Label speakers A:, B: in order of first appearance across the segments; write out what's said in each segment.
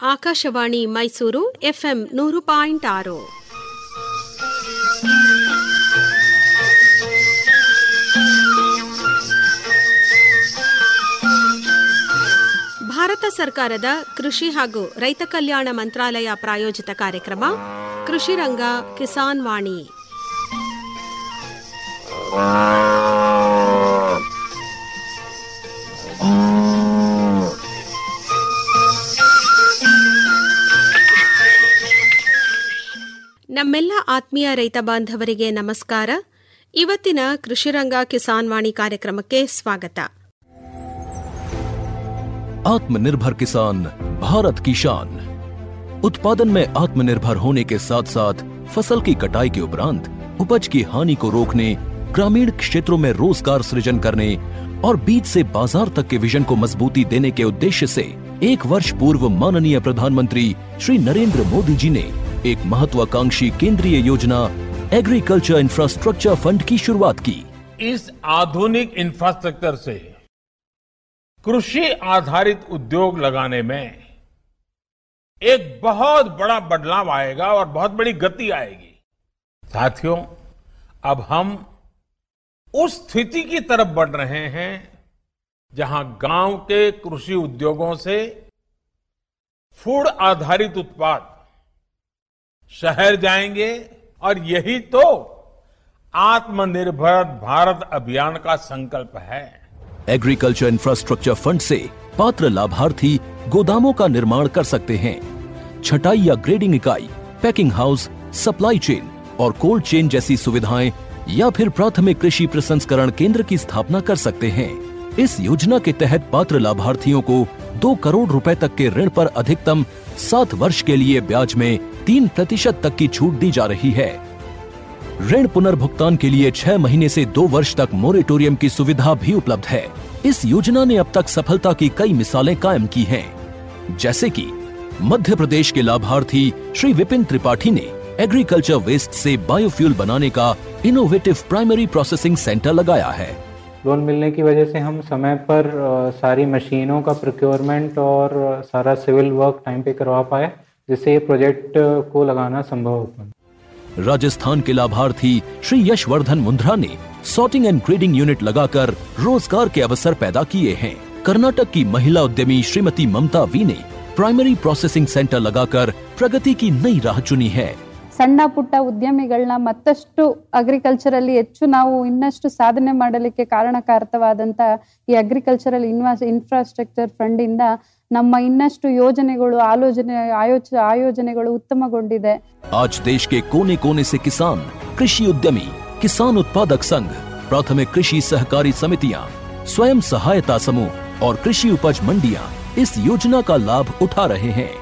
A: Akashvani Mysuru FM ನೂರು point ಆರು ಭಾರತ ಸರ್ಕಾರದ ಕೃಷಿ ಹಾಗೂ ರೈತ ಕಲ್ಯಾಣ ಮಂತ್ರಾಲಯ ಪ್ರಾಯೋಜಿತ ಕಾರ್ಯಕ್ರಮ ಕೃಷಿ ರಂಗ ಕಿಸಾನ್ ವಾಣಿ ನಮ್ಮೆಲ್ಲ ಆತ್ಮೀಯ ರೈತ ಬಾಂಧವರಿಗೆ ನಮಸ್ಕಾರ ಇವತ್ತಿನ ಕೃಷಿರಂಗ ಕಿಸಾನ್ ವಾಣಿ ಕಾರ್ಯಕ್ರಮಕ್ಕೆ ಸ್ವಾಗತ
B: आत्मनिर्भर किसान भारत की शान उत्पादन में आत्मनिर्भर होने के साथ साथ फसल की कटाई के उपरांत उपज की हानि को रोकने ग्रामीण क्षेत्रों में रोजगार सृजन करने और बीज से बाजार तक के विजन को मजबूती देने के उद्देश्य से एक वर्ष पूर्व माननीय प्रधानमंत्री श्री नरेंद्र मोदी जी ने एक महत्वाकांक्षी केंद्रीय योजना एग्रीकल्चर इंफ्रास्ट्रक्चर फंड की शुरुआत की
C: इस आधुनिक इंफ्रास्ट्रक्चर से कृषि आधारित उद्योग लगाने में एक बहुत बड़ा बदलाव आएगा और बहुत बड़ी गति आएगी साथियों अब हम उस स्थिति की तरफ बढ़ रहे हैं जहां गांव के कृषि उद्योगों से फूड आधारित उत्पाद शहर जाएंगे और यही तो आत्मनिर्भर भारत अभियान का संकल्प है
B: एग्रीकल्चर इंफ्रास्ट्रक्चर फंड से पात्र लाभार्थी गोदामों का निर्माण कर सकते हैं छटाई या ग्रेडिंग इकाई पैकिंग हाउस सप्लाई चेन और कोल्ड चेन जैसी सुविधाएं या फिर प्राथमिक कृषि प्रसंस्करण केंद्र की स्थापना कर सकते हैं इस योजना के तहत पात्र लाभार्थियों को दो करोड़ रुपए तक के ऋण पर अधिकतम सात वर्ष के लिए ब्याज में तीन प्रतिशत तक की छूट दी जा रही है ऋण पुनर्भुगतान के लिए छह महीने से दो वर्ष तक मोरेटोरियम की सुविधा भी उपलब्ध है इस योजना ने अब तक सफलता की कई मिसालें कायम की हैं, जैसे कि मध्य प्रदेश के लाभार्थी श्री विपिन त्रिपाठी ने एग्रीकल्चर वेस्ट से बायोफ्यूल बनाने का इनोवेटिव प्राइमरी प्रोसेसिंग सेंटर लगाया है
D: लोन मिलने की वजह से हम समय पर अ, सारी मशीनों का प्रोक्योरमेंट और अ, सारा सिविल वर्क टाइम पे करवा पाए जिससे ये प्रोजेक्ट अ, को लगाना संभव हो पाए
B: राजस्थान के लाभार्थी श्री यशवर्धन मुंद्रा ने सॉर्टिंग एंड ग्रेडिंग यूनिट लगाकर रोजगार के अवसर पैदा किए हैं कर्नाटक की महिला उद्यमी श्रीमती ममता वी ने प्राइमरी प्रोसेसिंग सेंटर लगाकर प्रगति की नई राह चुनी है
E: ಸಣ್ಣ ಪುಟ್ಟ ಉದ್ಯಮಿಗಳನ್ನ ಮತ್ತಷ್ಟು ಅಗ್ರಿಕಲ್ಚರಲ್ಲಿ ಹೆಚ್ಚು ನಾವು ಇನ್ನಷ್ಟು ಸಾಧನೆ ಮಾಡಲಿಕ್ಕೆ ಕಾರಣಕಾರಕವಾದಂತ ಈ ಅಗ್ರಿಕಲ್ಚರಲ್ ಇನ್ವಾಸ್ ಇನ್ಫ್ರಾಸ್ಟ್ರಕ್ಚರ್ ಫಂಡ್ ಇಂದ ನಮ್ಮ ಇನ್ನಷ್ಟು ಯೋಜನೆಗಳು ಆಲೋಚನೆ ಆಯೋಚ ಆಯೋಜನೆಗಳು ಉತ್ತಮಗೊಂಡಿದೆ
B: आज देश के कोने कोने से किसान कृषि उद्यमी किसान उत्पादक संघ प्राथमिक कृषि सहकारी समितियां स्वयं सहायता समूह और कृषि उपज मंडियां इस योजना का लाभ उठा रहे हैं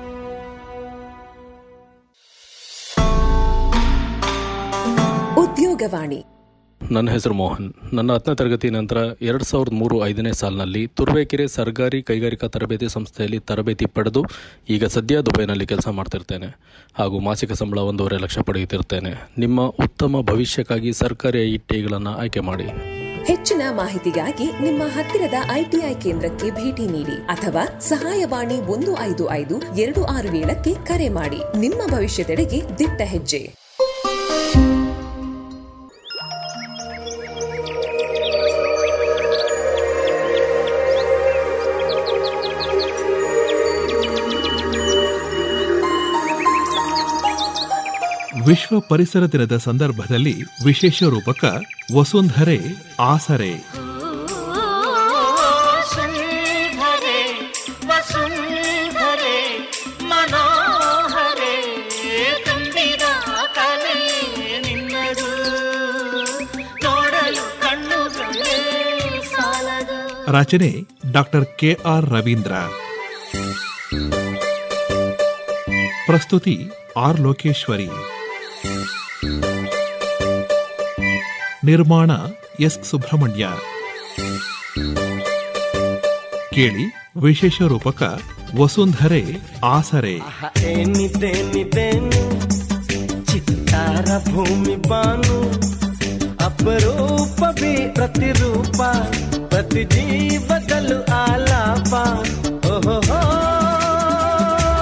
F: ಉದ್ಯೋಗವಾಣಿ
G: ನನ್ನ ಹೆಸರು ಮೋಹನ್ ನನ್ನ ಹತ್ತನೇ ತರಗತಿ ನಂತರ ಎರಡು ಸಾವಿರದ ಮೂರು ಐದನೇ ಸಾಲಿನಲ್ಲಿ ತುರುವೇಕೆರೆ ಸರ್ಕಾರಿ ಕೈಗಾರಿಕಾ ತರಬೇತಿ ಸಂಸ್ಥೆಯಲ್ಲಿ ತರಬೇತಿ ಪಡೆದು ಈಗ ಸದ್ಯ ದುಬೈನಲ್ಲಿ ಕೆಲಸ ಮಾಡ್ತಿರ್ತೇನೆ ಹಾಗೂ ಮಾಸಿಕ ಸಂಬಳ ಒಂದೂವರೆ ಲಕ್ಷ ಪಡೆಯುತ್ತಿರ್ತೇನೆ ನಿಮ್ಮ ಉತ್ತಮ ಭವಿಷ್ಯಕ್ಕಾಗಿ ಸರ್ಕಾರಿ ಐ ಟಿಗಳನ್ನು ಆಯ್ಕೆ ಮಾಡಿ
F: ಹೆಚ್ಚಿನ ಮಾಹಿತಿಗಾಗಿ ನಿಮ್ಮ ಹತ್ತಿರದ ಐಟಿಐ ಕೇಂದ್ರಕ್ಕೆ ಭೇಟಿ ನೀಡಿ ಅಥವಾ ಸಹಾಯವಾಣಿ ಒಂದು ಐದು ಐದು ಎರಡು ಆರು ಏಳಕ್ಕೆ ಕರೆ ಮಾಡಿ ನಿಮ್ಮ ಭವಿಷ್ಯದೆಡೆಗೆ ದಿಟ್ಟ ಹೆಜ್ಜೆ
H: ವಿಶ್ವ ಪರಿಸರ ದಿನದ ಸಂದರ್ಭದಲ್ಲಿ ವಿಶೇಷ ರೂಪಕ ವಸುಂಧರೆ ಆಸರೆ
I: ವಸುಂಧರೆ ವಸುಂಧರೆ ಮನೋಹರೆ ತುಂಬಿದ ಕಲೆ ನಿನ್ನದು ನೋಡಲು ಕಣ್ಣುಗಳೇ ಸಾಲದು
H: ರಚನೆ ಡಾಕ್ಟರ್ ಕೆ ಆರ್ ರವೀಂದ್ರ ಪ್ರಸ್ತುತಿ ಆರ್ ಲೋಕೇಶ್ವರಿ ನಿರ್ಮಾಣ ಎಸ್ ಸುಬ್ರಹ್ಮಣ್ಯ ಕೇಳಿ ವಿಶೇಷ ರೂಪಕ ವಸುಂಧರೆ ಆಸರೆ
I: ಏನಿದ್ದೇನಿದ್ದೇನು ಚಿತ್ತಾರ ಭೂಮಿ ಬಾನು ಅಪರೂಪ ಬಿ ಪ್ರತಿರೂಪ ಪ್ರತಿ ಜೀವದಲ್ಲೂ ಆಲಾಪ ಓಹೋ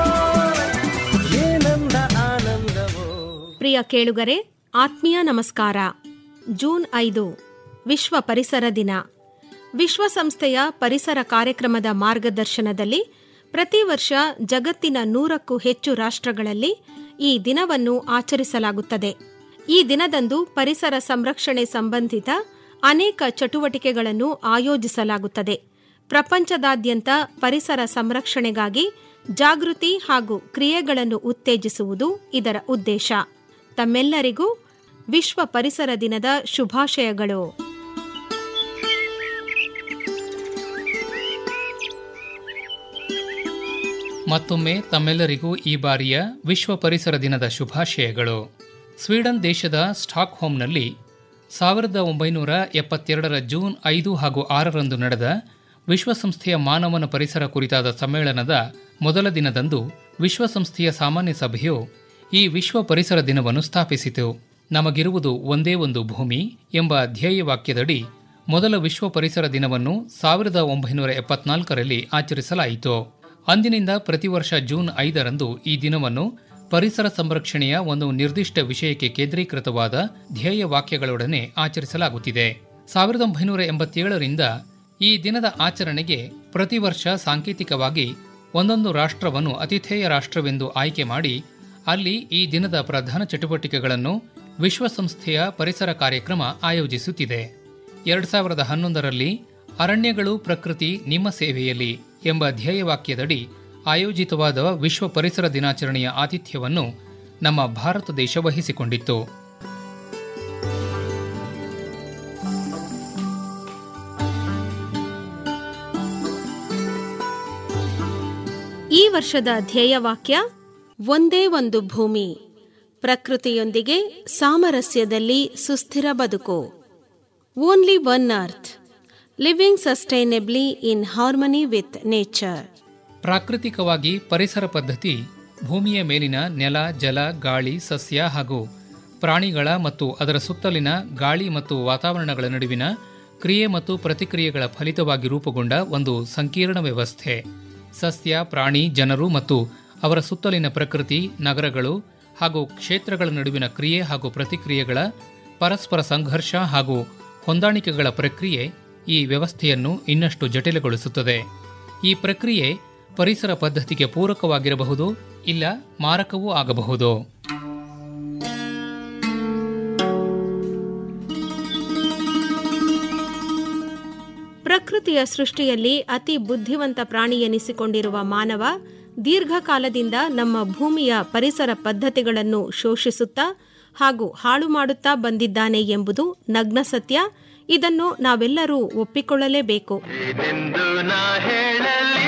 A: ಪ್ರಿಯ ಕೇಳುಗರೆ ಆತ್ಮೀಯ ನಮಸ್ಕಾರ ಜೂನ್ ಐದು ವಿಶ್ವ ಪರಿಸರ ದಿನ ವಿಶ್ವಸಂಸ್ಥೆಯ ಪರಿಸರ ಕಾರ್ಯಕ್ರಮದ ಮಾರ್ಗದರ್ಶನದಲ್ಲಿ ಪ್ರತಿ ವರ್ಷ ಜಗತ್ತಿನ ನೂರಕ್ಕೂ ಹೆಚ್ಚು ರಾಷ್ಟ್ರಗಳಲ್ಲಿ ಈ ದಿನವನ್ನು ಆಚರಿಸಲಾಗುತ್ತದೆ ಈ ದಿನದಂದು ಪರಿಸರ ಸಂರಕ್ಷಣೆ ಸಂಬಂಧಿತ ಅನೇಕ ಚಟುವಟಿಕೆಗಳನ್ನು ಆಯೋಜಿಸಲಾಗುತ್ತದೆ ಪ್ರಪಂಚದಾದ್ಯಂತ ಪರಿಸರ ಸಂರಕ್ಷಣೆಗಾಗಿ ಜಾಗೃತಿ ಹಾಗೂ ಕ್ರಿಯೆಗಳನ್ನು ಉತ್ತೇಜಿಸುವುದು ಇದರ ಉದ್ದೇಶ ತಮ್ಮೆಲ್ಲರಿಗೂ ವಿಶ್ವ ಪರಿಸರ ದಿನದ ಶುಭಾಶಯಗಳು
J: ಮತ್ತೊಮ್ಮೆ ತಮ್ಮೆಲ್ಲರಿಗೂ ಈ ಬಾರಿಯ ವಿಶ್ವ ಪರಿಸರ ದಿನದ ಶುಭಾಶಯಗಳು ಸ್ವೀಡನ್ ದೇಶದ ಸ್ಟಾಕ್ಹೋಮ್ನಲ್ಲಿ ಸಾವಿರದ ಒಂಬೈನೂರ ಎಪ್ಪತ್ತೆರಡರ ಜೂನ್ ಐದು ಹಾಗೂ ಆರರಂದು ನಡೆದ ವಿಶ್ವಸಂಸ್ಥೆಯ ಮಾನವನ ಪರಿಸರ ಕುರಿತಾದ ಸಮ್ಮೇಳನದ ಮೊದಲ ದಿನದಂದು ವಿಶ್ವಸಂಸ್ಥೆಯ ಸಾಮಾನ್ಯ ಸಭೆಯು ಈ ವಿಶ್ವ ಪರಿಸರ ದಿನವನ್ನು ಸ್ಥಾಪಿಸಿತು ನಮಗಿರುವುದು ಒಂದೇ ಒಂದು ಭೂಮಿ ಎಂಬ ಧ್ಯೇಯವಾಕ್ಯದಡಿ ಮೊದಲ ವಿಶ್ವ ಪರಿಸರ ದಿನವನ್ನು ಸಾವಿರದ ಒಂಬೈನೂರ ಎಪ್ಪತ್ನಾಲ್ಕರಲ್ಲಿ ಆಚರಿಸಲಾಯಿತು ಅಂದಿನಿಂದ ಪ್ರತಿ ವರ್ಷ ಜೂನ್ ಐದರಂದು ಈ ದಿನವನ್ನು ಪರಿಸರ ಸಂರಕ್ಷಣೆಯ ಒಂದು ನಿರ್ದಿಷ್ಟ ವಿಷಯಕ್ಕೆ ಕೇಂದ್ರೀಕೃತವಾದ ಧ್ಯೇಯ ವಾಕ್ಯಗಳೊಡನೆ ಆಚರಿಸಲಾಗುತ್ತಿದೆ ಸಾವಿರದ ಒಂಬೈನೂರ ಎಂಬತ್ತೇಳರಿಂದ ಈ ದಿನದ ಆಚರಣೆಗೆ ಪ್ರತಿ ವರ್ಷ ಸಾಂಕೇತಿಕವಾಗಿ ಒಂದೊಂದು ರಾಷ್ಟ್ರವನ್ನು ಅತಿಥೇಯ ರಾಷ್ಟ್ರವೆಂದು ಆಯ್ಕೆ ಮಾಡಿ ಅಲ್ಲಿ ಈ ದಿನದ ಪ್ರಧಾನ ಚಟುವಟಿಕೆಗಳನ್ನು ವಿಶ್ವಸಂಸ್ಥೆಯ ಪರಿಸರ ಕಾರ್ಯಕ್ರಮ ಆಯೋಜಿಸುತ್ತಿದೆ ಎರಡ್ ಸಾವಿರದ ಹನ್ನೊಂದರಲ್ಲಿ ಅರಣ್ಯಗಳು ಪ್ರಕೃತಿ ನಿಮ್ಮ ಸೇವೆಯಲ್ಲಿ ಎಂಬ ಧ್ಯೇಯವಾಕ್ಯದಡಿ ಆಯೋಜಿತವಾದ ವಿಶ್ವ ಪರಿಸರ ದಿನಾಚರಣೆಯ ಆತಿಥ್ಯವನ್ನು ನಮ್ಮ ಭಾರತ ದೇಶ ವಹಿಸಿಕೊಂಡಿತ್ತು
A: ಈ ವರ್ಷದ ಧ್ಯೇಯವಾಕ್ಯ ಒಂದೇ ಒಂದು ಭೂಮಿ ಪ್ರಕೃತಿಯೊಂದಿಗೆ ಸಾಮರಸ್ಯದಲ್ಲಿ ಸುಸ್ಥಿರ ಬದುಕು only one earth living sustainably in harmony with nature
J: ಪ್ರಾಕೃತಿಕವಾಗಿ ಪರಿಸರ ಪದ್ಧತಿ ಭೂಮಿಯ ಮೇಲಿನ ನೆಲ ಜಲ ಗಾಳಿ ಸಸ್ಯ ಹಾಗೂ ಪ್ರಾಣಿಗಳ ಮತ್ತು ಅದರ ಸುತ್ತಲಿನ ಗಾಳಿ ಮತ್ತು ವಾತಾವರಣಗಳ ನಡುವಿನ ಕ್ರಿಯೆ ಮತ್ತು ಪ್ರತಿಕ್ರಿಯೆಗಳ ಫಲಿತವಾಗಿ ರೂಪುಗೊಂಡ ಒಂದು ಸಂಕೀರ್ಣ ವ್ಯವಸ್ಥೆ ಸಸ್ಯ ಪ್ರಾಣಿ ಜನರು ಮತ್ತು ಅವರ ಸುತ್ತಲಿನ ಪ್ರಕೃತಿ ನಗರಗಳು ಹಾಗೂ ಕ್ಷೇತ್ರಗಳ ನಡುವಿನ ಕ್ರಿಯೆ ಹಾಗೂ ಪ್ರತಿಕ್ರಿಯೆಗಳ ಪರಸ್ಪರ ಸಂಘರ್ಷ ಹಾಗೂ ಹೊಂದಾಣಿಕೆಗಳ ಪ್ರಕ್ರಿಯೆ ಈ ವ್ಯವಸ್ಥೆಯನ್ನು ಇನ್ನಷ್ಟು ಜಟಿಲಗೊಳಿಸುತ್ತದೆ ಈ ಪ್ರಕ್ರಿಯೆ ಪರಿಸರ ಪದ್ಧತಿಗೆ ಪೂರಕವಾಗಿರಬಹುದು ಇಲ್ಲ ಮಾರಕವೂ ಆಗಬಹುದು
A: ಪ್ರಕೃತಿಯ ಸೃಷ್ಟಿಯಲ್ಲಿ ಅತಿ ಬುದ್ಧಿವಂತ ಪ್ರಾಣಿ ಎನಿಸಿಕೊಂಡಿರುವ ಮಾನವ ದೀರ್ಘಕಾಲದಿಂದ ನಮ್ಮ ಭೂಮಿಯ ಪರಿಸರ ಪದ್ಧತಿಗಳನ್ನು ಶೋಷಿಸುತ್ತಾ ಹಾಗೂ ಹಾಳು ಮಾಡುತ್ತಾ ಬಂದಿದ್ದಾನೆ ಎಂಬುದು ನಗ್ನ ಸತ್ಯ ಇದನ್ನು ನಾವೆಲ್ಲರೂ ಒಪ್ಪಿಕೊಳ್ಳಲೇಬೇಕು
I: ಏನೆಂದು ನಾ ಹೇಳಲಿ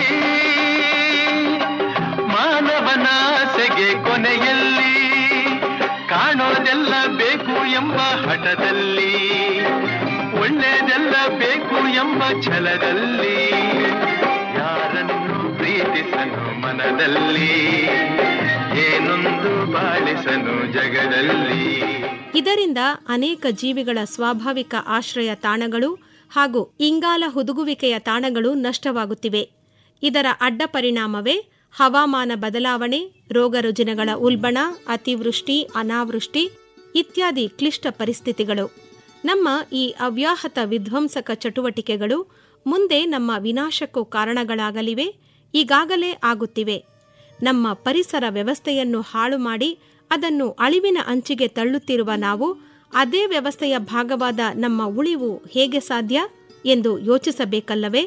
I: ಮಾನವನಾಸೆಗೆ ಕೊನೆಯಲ್ಲಿ ಕಾಣೋದೆಲ್ಲ ಬೇಕು ಎಂಬ ಹಠದಲ್ಲಿ ಒಳ್ಳೆಯದೆಲ್ಲ ಬೇಕು ಎಂಬ ಛಲದಲ್ಲಿ ಯಾರನ್ನು ಪ್ರೀತಿಸನು ಮನದಲ್ಲಿ ಏನೊಂದು ಬಾಳಿಸನು ಜಗದಲ್ಲಿ
A: ಇದರಿಂದ ಅನೇಕ ಜೀವಿಗಳ ಸ್ವಾಭಾವಿಕ ಆಶ್ರಯ ತಾಣಗಳು ಹಾಗೂ ಇಂಗಾಲ ಹುದುಗುವಿಕೆಯ ತಾಣಗಳು ನಷ್ಟವಾಗುತ್ತಿವೆ ಇದರ ಅಡ್ಡ ಪರಿಣಾಮವೇ ಹವಾಮಾನ ಬದಲಾವಣೆ ರೋಗರುಜಿನಗಳ ಉಲ್ಬಣ ಅತಿವೃಷ್ಟಿ ಅನಾವೃಷ್ಟಿ ಇತ್ಯಾದಿ ಕ್ಲಿಷ್ಟ ಪರಿಸ್ಥಿತಿಗಳು ನಮ್ಮ ಈ ಅವ್ಯಾಹತ ವಿಧ್ವಂಸಕ ಚಟುವಟಿಕೆಗಳು ಮುಂದೆ ನಮ್ಮ ವಿನಾಶಕ್ಕೂ ಕಾರಣಗಳಾಗಲಿವೆ ಈಗಾಗಲೇ ಆಗುತ್ತಿವೆ ನಮ್ಮ ಪರಿಸರ ವ್ಯವಸ್ಥೆಯನ್ನು ಹಾಳು ಮಾಡಿ ಅದನ್ನು ಅಳಿವಿನ ಅಂಚಿಗೆ ತಳ್ಳುತ್ತಿರುವ ನಾವು ಅದೇ ವ್ಯವಸ್ಥೆಯ ಭಾಗವಾದ ನಮ್ಮ ಉಳಿವು ಹೇಗೆ ಸಾಧ್ಯ ಎಂದು ಯೋಚಿಸಬೇಕಲ್ಲವೇ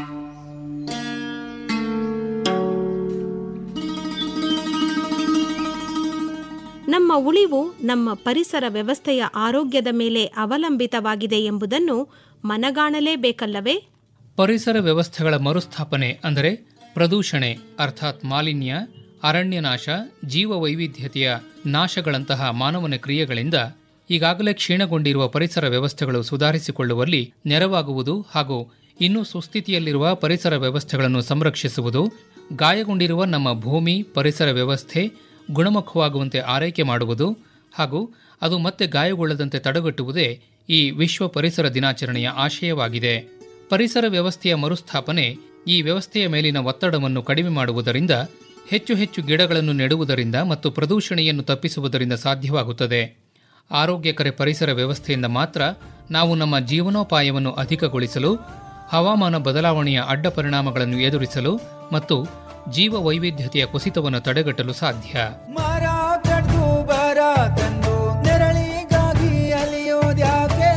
A: ನಮ್ಮ ಉಳಿವು ನಮ್ಮ ಪರಿಸರ ವ್ಯವಸ್ಥೆಯ ಆರೋಗ್ಯದ ಮೇಲೆ ಅವಲಂಬಿತವಾಗಿದೆ ಎಂಬುದನ್ನು ಮನಗಾಣಲೇಬೇಕಲ್ಲವೇ
J: ಪರಿಸರ ವ್ಯವಸ್ಥೆಗಳ ಮರುಸ್ಥಾಪನೆ ಅಂದರೆ ಪ್ರದೂಷಣೆ ಅರ್ಥಾತ್ ಮಾಲಿನ್ಯ ಅರಣ್ಯನಾಶ ಜೀವ ವೈವಿಧ್ಯತೆಯ ನಾಶಗಳಂತಹ ಮಾನವನ ಕ್ರಿಯೆಗಳಿಂದ ಈಗಾಗಲೇ ಕ್ಷೀಣಗೊಂಡಿರುವ ಪರಿಸರ ವ್ಯವಸ್ಥೆಗಳು ಸುಧಾರಿಸಿಕೊಳ್ಳುವಲ್ಲಿ ನೆರವಾಗುವುದು ಹಾಗೂ ಇನ್ನೂ ಸುಸ್ಥಿತಿಯಲ್ಲಿರುವ ಪರಿಸರ ವ್ಯವಸ್ಥೆಗಳನ್ನು ಸಂರಕ್ಷಿಸುವುದು ಗಾಯಗೊಂಡಿರುವ ನಮ್ಮ ಭೂಮಿ ಪರಿಸರ ವ್ಯವಸ್ಥೆ ಗುಣಮುಖವಾಗುವಂತೆ ಆರೈಕೆ ಮಾಡುವುದು ಹಾಗೂ ಅದು ಮತ್ತೆ ಗಾಯಗೊಳ್ಳದಂತೆ ತಡೆಗಟ್ಟುವುದೇ ಈ ವಿಶ್ವ ಪರಿಸರ ದಿನಾಚರಣೆಯ ಆಶಯವಾಗಿದೆ ಪರಿಸರ ವ್ಯವಸ್ಥೆಯ ಮರುಸ್ಥಾಪನೆ ಈ ವ್ಯವಸ್ಥೆಯ ಮೇಲಿನ ಒತ್ತಡವನ್ನು ಕಡಿಮೆ ಮಾಡುವುದರಿಂದ ಹೆಚ್ಚು ಹೆಚ್ಚು ಗಿಡಗಳನ್ನು ನೆಡುವುದರಿಂದ ಮತ್ತು ಪ್ರದೂಷಣೆಯನ್ನು ತಪ್ಪಿಸುವುದರಿಂದ ಸಾಧ್ಯವಾಗುತ್ತದೆ ಆರೋಗ್ಯಕರ ಪರಿಸರ ವ್ಯವಸ್ಥೆಯಿಂದ ಮಾತ್ರ ನಾವು ನಮ್ಮ ಜೀವನೋಪಾಯವನ್ನು ಅಧಿಕಗೊಳಿಸಲು ಹವಾಮಾನ ಬದಲಾವಣೆಯ ಅಡ್ಡ ಪರಿಣಾಮಗಳನ್ನು ಎದುರಿಸಲು ಮತ್ತು ಜೀವ ವೈವಿಧ್ಯತೆಯ ಕುಸಿತವನ್ನು ತಡೆಗಟ್ಟಲು ಸಾಧ್ಯ
K: ಮರ ಕಡ್ದು ಬರ ತಂದು ನೆರಳಿಗಾಗಿ ಅಲಿಯೋದ್ಯಾಕೆ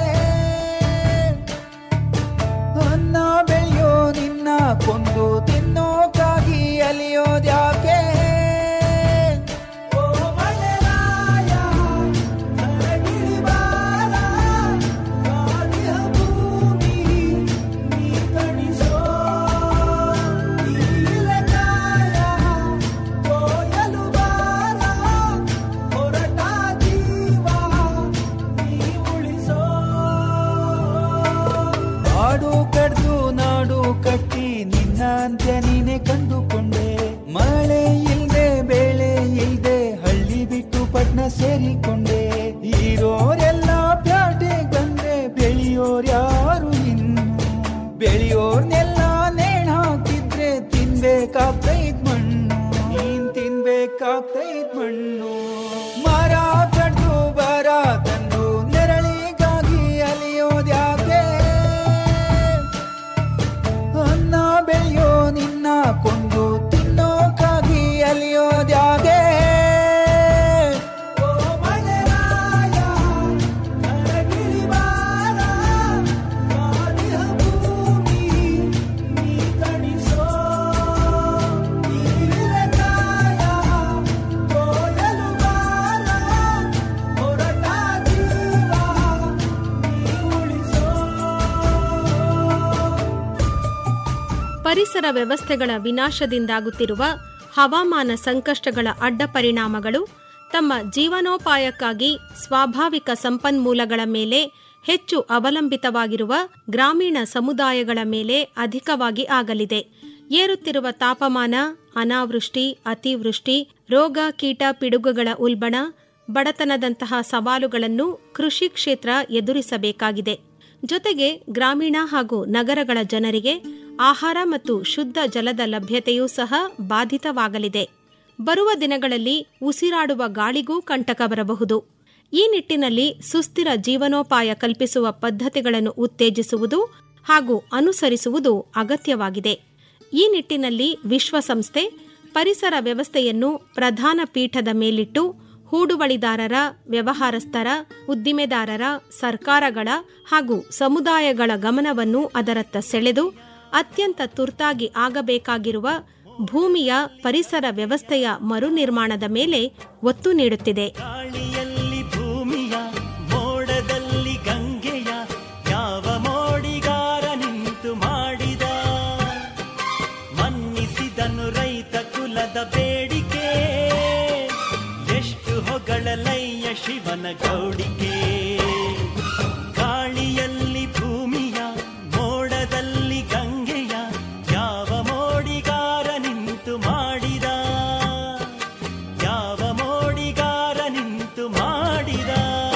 K: ಅನ್ನ ಬೆಳೆಯೋ ನಿನ್ನ ಕೊಂದು ತಿನ್ನೋಕ್ಕಾಗಿ ಅಲಿಯೋದ್ಯಾಕೆ ಓ ಮಳೆರಾಯ, ಕರಗಿಳಿಬಾರ, ಗಾಳಿಯ ಭೂಮಿ, ನೀ ಕಣಿಸೋ, ನೀಲಗಾಯ, ಕೋಯಲು ಬಾರ, ಹೊರಟ ಜೀವ, ನೀ ಉಳಿಸೋ. ನಾಡು ಕಡ್ದು ನಾಡು ಕಟ್ಟಿ ನಿನ್ನ ಅಂತ್ಯ ನೀನೆ ಕಂಡುಕೊಂಡೆ ಮಳೆ ಇಲ್ದೆ ಬೆಳೆ ಇಲ್ದೆ ಹಳ್ಳಿ ಬಿಟ್ಟು ಪಟ್ನ ಸೇರಿಕೊಂಡೆ ಇರೋರೆಲ್ಲ ಪ್ಯಾಟೆ ಬಂದ್ರೆ ಬೆಳೆಯೋರ್ಯಾರು ಇನ್ನು ಬೆಳೆಯೋರ್ನೆಲ್ಲ ನೇಣ್ ಹಾಕಿದ್ರೆ ತಿನ್ಬೇಕಾಗ್ತೈತ್ ಮಣ್ಣು ನೀನ್ ತಿನ್ಬೇಕಾಗ್ತೈತ್ ಮಣ್ಣು ಮರ ಕಡ್ದು ಬರ ತಂದು ನೆರಳಿಗಾಗಿ ಅಲಿಯೋದ್ಯಾಕೆ ಅನ್ನ ಬೆಳೆಯೋ ನಿನ್ನ ಕೊಂದು ತಿನ್ನೋಕ್ಕಾಗಿ ಅಲಿಯೋದ್ಯಾಗೆ ಓ ಮಳೆರಾಯ, ಕರಗಿಳಿಬಾರ, ಗಾಳಿಯ ಭೂಮಿ, ನೀ ಕಣಿಸೋ, ನೀಲಗಾಯ, ಕೋಯಲು ಬಾರ, ಹೊರಟ ಜೀವ, ನೀ ಉಳಿಸೋ.
A: ಪರಿಸರ ವ್ಯವಸ್ಥೆಗಳ ವಿನಾಶದಿಂದಾಗುತ್ತಿರುವ ಹವಾಮಾನ ಸಂಕಷ್ಟಗಳ ಅಡ್ಡ ಪರಿಣಾಮಗಳು ತಮ್ಮ ಜೀವನೋಪಾಯಕ್ಕಾಗಿ ಸ್ವಾಭಾವಿಕ ಸಂಪನ್ಮೂಲಗಳ ಮೇಲೆ ಹೆಚ್ಚು ಅವಲಂಬಿತವಾಗಿರುವ ಗ್ರಾಮೀಣ ಸಮುದಾಯಗಳ ಮೇಲೆ ಅಧಿಕವಾಗಿ ಆಗಲಿದೆ ಏರುತ್ತಿರುವ ತಾಪಮಾನ ಅನಾವೃಷ್ಟಿ ಅತಿವೃಷ್ಟಿ ರೋಗ ಕೀಟ ಪಿಡುಗುಗಳ ಉಲ್ಬಣ ಬಡತನದಂತಹ ಸವಾಲುಗಳನ್ನು ಕೃಷಿ ಕ್ಷೇತ್ರ ಎದುರಿಸಬೇಕಾಗಿದೆ ಜೊತೆಗೆ ಗ್ರಾಮೀಣ ಹಾಗೂ ನಗರಗಳ ಜನರಿಗೆ ಆಹಾರ ಮತ್ತು ಶುದ್ಧ ಜಲದ ಲಭ್ಯತೆಯೂ ಸಹ ಬಾಧಿತವಾಗಲಿದೆ ಬರುವ ದಿನಗಳಲ್ಲಿ ಉಸಿರಾಡುವ ಗಾಳಿಗೂ ಕಂಟಕ ಬರಬಹುದು ಈ ನಿಟ್ಟಿನಲ್ಲಿ ಸುಸ್ಥಿರ ಜೀವನೋಪಾಯ ಕಲ್ಪಿಸುವ ಪದ್ಧತಿಗಳನ್ನು ಉತ್ತೇಜಿಸುವುದು ಹಾಗೂ ಅನುಸರಿಸುವುದು ಅಗತ್ಯವಾಗಿದೆ ಈ ನಿಟ್ಟಿನಲ್ಲಿ ವಿಶ್ವಸಂಸ್ಥೆ ಪರಿಸರ ವ್ಯವಸ್ಥೆಯನ್ನು ಪ್ರಧಾನ ಪೀಠದ ಮೇಲಿಟ್ಟು ಹೂಡುವಳಿದಾರರ ವ್ಯವಹಾರಸ್ಥರ ಉದ್ದಿಮೆದಾರರ ಸರ್ಕಾರಗಳ ಹಾಗೂ ಸಮುದಾಯಗಳ ಗಮನವನ್ನು ಅದರತ್ತ ಸೆಳೆದು ಅತ್ಯಂತ ತುರ್ತಾಗಿ ಆಗಬೇಕಾಗಿರುವ ಭೂಮಿಯ ಪರಿಸರ ವ್ಯವಸ್ಥೆಯ ಮರುನಿರ್ಮಾಣದ ಮೇಲೆ ಒತ್ತು ನೀಡುತ್ತಿದೆ
L: ಗಾಳಿಯಲ್ಲಿ ಭೂಮಿಯ ಮೋಡದಲ್ಲಿ ಗಂಗೆಯ ಯಾವ ಮೋಡಿಗಾರ ನಿಂತು ಮಾಡಿದ ಮನ್ನಿಸಿದನು ರೈತ ಕುಲದ ಬೇಡಿಕೆ ಎಷ್ಟು ಹೊಗಳಲಯ್ಯ ಶಿವನ ಗೌಡಿಕೆ ಗಾಳಿಯಲ್ಲಿ ಭೂಮಿಯ ಮೋಡದಲ್ಲಿ ಗಂಗೆಯ ಯಾವ ಮೋಡಿಗಾರ ನಿಂತು ಮಾಡಿದ ಯಾವ ಮೋಡಿಗಾರ ನಿಂತು ಮಾಡಿದ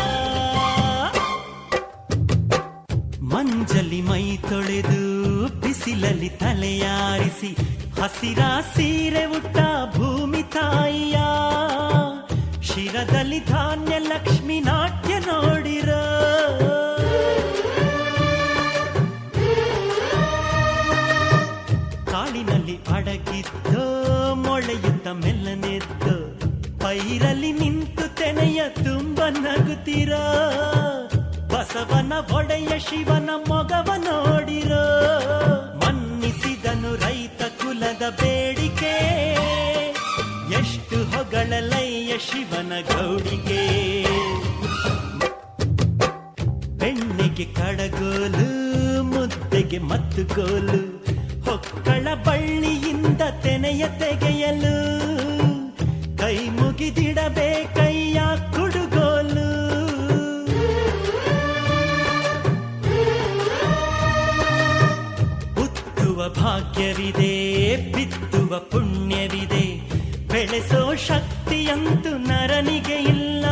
L: ಮಂಜಲಿ ಮೈ ತೊಳೆದು ಬಿಸಿಲಲ್ಲಿ ತಲೆಯಾರಿಸಿ ಹಸಿರ ಸೀರೆ ಉಟ್ಟ ಭೂಮಿ ತಾಯಿಯ ಶಿರದಲ್ಲಿ ಧಾನ್ಯ ಲಕ್ಷ್ಮಿ ನಾಟ್ಯ ನೋಡಿರ ಕಾಳಿನಲ್ಲಿ ಅಡಗಿದ್ದೋ ಮೊಳೆಯುತ್ತ ಮೆಲ್ಲನೆದ್ದೋ ಪೈರಲ್ಲಿ ನಿಂತು ತೆನೆಯ ತುಂಬ ನಗುತ್ತೀರ ಬಸವನ ಒಡೆಯ ಶಿವನ ಮೊಗವ ನೋಡಿರ ಮನ್ನಿಸಿದನು ರೈತ ಕುಲದ ಬೇಡಿಕೆ ಎಷ್ಟು ಹೊಗಳಲಯ್ಯ ಶಿವನ ಗೌಡಿಗೆ ಬೆಣ್ಣೆಗೆ ಕಡಗೋಲು ಮುದ್ದೆಗೆ ಮತ್ತುಗೋಲು ಹೊಕ್ಕಳ ಬಳ್ಳಿಯಿಂದ ತೆನೆಯ ತೆಗೆಯಲು ಕೈ ಮುಗಿದಿಡಬೇಕಯ್ಯ ಕುಡುಗೋಲು ಉತ್ತುವ ಭಾಗ್ಯವಿದೆ ಬಿತ್ತುವ ಪುಣ್ಯವಿದೆ ಬೆಳೆಸೋ ಶಕ್ತಿಯಂತೂ ನರನಿಗೆ ಇಲ್ಲ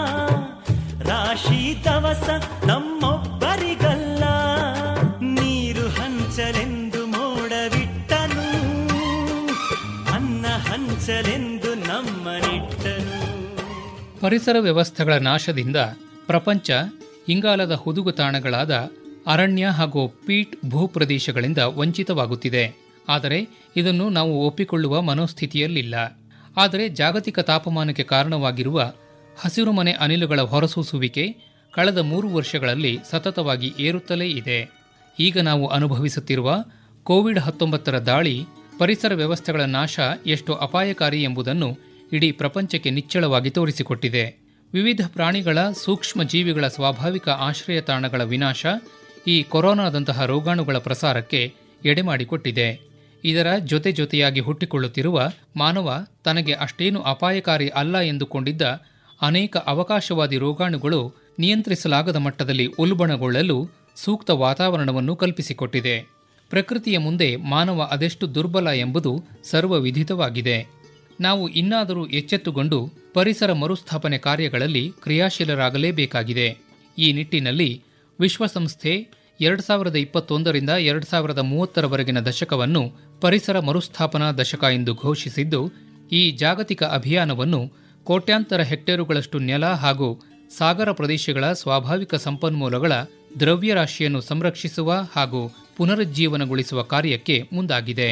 L: ರಾಶಿ ದವಸ ನಮ್ಮೊಬ್ಬರಿಗಲ್ಲ ನೀರು ಹಂಚಲೆಂದು ಮೋಡವಿಟ್ಟನು ಅನ್ನ ಹಂಚ ಹಂಚಲೆಂದು ನಮ್ಮ ನಿಟ್ಟನು
J: ಪರಿಸರ ವ್ಯವಸ್ಥೆಗಳ ನಾಶದಿಂದ ಪ್ರಪಂಚ ಇಂಗಾಲದ ಹುದುಗು ತಾಣಗಳಾದ ಅರಣ್ಯ ಹಾಗೂ ಪೀಟ್ ಭೂಪ್ರದೇಶಗಳಿಂದ ವಂಚಿತವಾಗುತ್ತಿದೆ ಆದರೆ ಇದನ್ನು ನಾವು ಒಪ್ಪಿಕೊಳ್ಳುವ ಮನೋಸ್ಥಿತಿಯಲ್ಲಿಲ್ಲ ಆದರೆ ಜಾಗತಿಕ ತಾಪಮಾನಕ್ಕೆ ಕಾರಣವಾಗಿರುವ ಹಸಿರುಮನೆ ಅನಿಲಗಳ ಹೊರಸೂಸುವಿಕೆ ಕಳೆದ ಮೂರು ವರ್ಷಗಳಲ್ಲಿ ಸತತವಾಗಿ ಏರುತ್ತಲೇ ಇದೆ ಈಗ ನಾವು ಅನುಭವಿಸುತ್ತಿರುವ ಕೋವಿಡ್ ಹತ್ತೊಂಬತ್ತರ ದಾಳಿ ಪರಿಸರ ವ್ಯವಸ್ಥೆಗಳ ನಾಶ ಎಷ್ಟು ಅಪಾಯಕಾರಿ ಎಂಬುದನ್ನು ಇಡೀ ಪ್ರಪಂಚಕ್ಕೆ ನಿಚ್ಚಳವಾಗಿ ತೋರಿಸಿಕೊಟ್ಟಿದೆ ವಿವಿಧ ಪ್ರಾಣಿಗಳ ಸೂಕ್ಷ್ಮ ಜೀವಿಗಳ ಸ್ವಾಭಾವಿಕ ಆಶ್ರಯ ತಾಣಗಳ ವಿನಾಶ ಈ ಕೊರೋನಾದಂತಹ ರೋಗಾಣುಗಳ ಪ್ರಸಾರಕ್ಕೆ ಎಡೆಮಾಡಿಕೊಟ್ಟಿದೆ ಇದರ ಜೊತೆ ಜೊತೆಯಾಗಿ ಹುಟ್ಟಿಕೊಳ್ಳುತ್ತಿರುವ ಮಾನವ ತನಗೆ ಅಷ್ಟೇನು ಅಪಾಯಕಾರಿ ಅಲ್ಲ ಎಂದುಕೊಂಡಿದ್ದ ಅನೇಕ ಅವಕಾಶವಾದಿ ರೋಗಾಣುಗಳು ನಿಯಂತ್ರಿಸಲಾಗದ ಮಟ್ಟದಲ್ಲಿ ಉಲ್ಬಣಗೊಳ್ಳಲು ಸೂಕ್ತ ವಾತಾವರಣವನ್ನು ಕಲ್ಪಿಸಿಕೊಟ್ಟಿದೆ ಪ್ರಕೃತಿಯ ಮುಂದೆ ಮಾನವ ಅದೆಷ್ಟು ದುರ್ಬಲ ಎಂಬುದು ಸರ್ವವಿಧಿತವಾಗಿದೆ ನಾವು ಇನ್ನಾದರೂ ಎಚ್ಚೆತ್ತುಕೊಂಡು ಪರಿಸರ ಮರುಸ್ಥಾಪನೆ ಕಾರ್ಯಗಳಲ್ಲಿ ಕ್ರಿಯಾಶೀಲರಾಗಲೇಬೇಕಾಗಿದೆ ಈ ನಿಟ್ಟಿನಲ್ಲಿ ವಿಶ್ವಸಂಸ್ಥೆ ಎರಡು ಸಾವಿರದ ಇಪ್ಪತ್ತೊಂದರಿಂದ ಎರಡು ಸಾವಿರದ ಮೂವತ್ತರವರೆಗಿನ ದಶಕವನ್ನು ಪರಿಸರ ಮರುಸ್ಥಾಪನಾ ದಶಕ ಎಂದು ಘೋಷಿಸಿದ್ದು ಈ ಜಾಗತಿಕ ಅಭಿಯಾನವನ್ನು ಕೋಟ್ಯಾಂತರ ಹೆಕ್ಟೇರುಗಳಷ್ಟು ನೆಲ ಹಾಗೂ ಸಾಗರ ಪ್ರದೇಶಗಳ ಸ್ವಾಭಾವಿಕ ಸಂಪನ್ಮೂಲಗಳ ದ್ರವ್ಯರಾಶಿಯನ್ನು ಸಂರಕ್ಷಿಸುವ ಹಾಗೂ ಪುನರುಜ್ಜೀವನಗೊಳಿಸುವ ಕಾರ್ಯಕ್ಕೆ ಮುಂದಾಗಿದೆ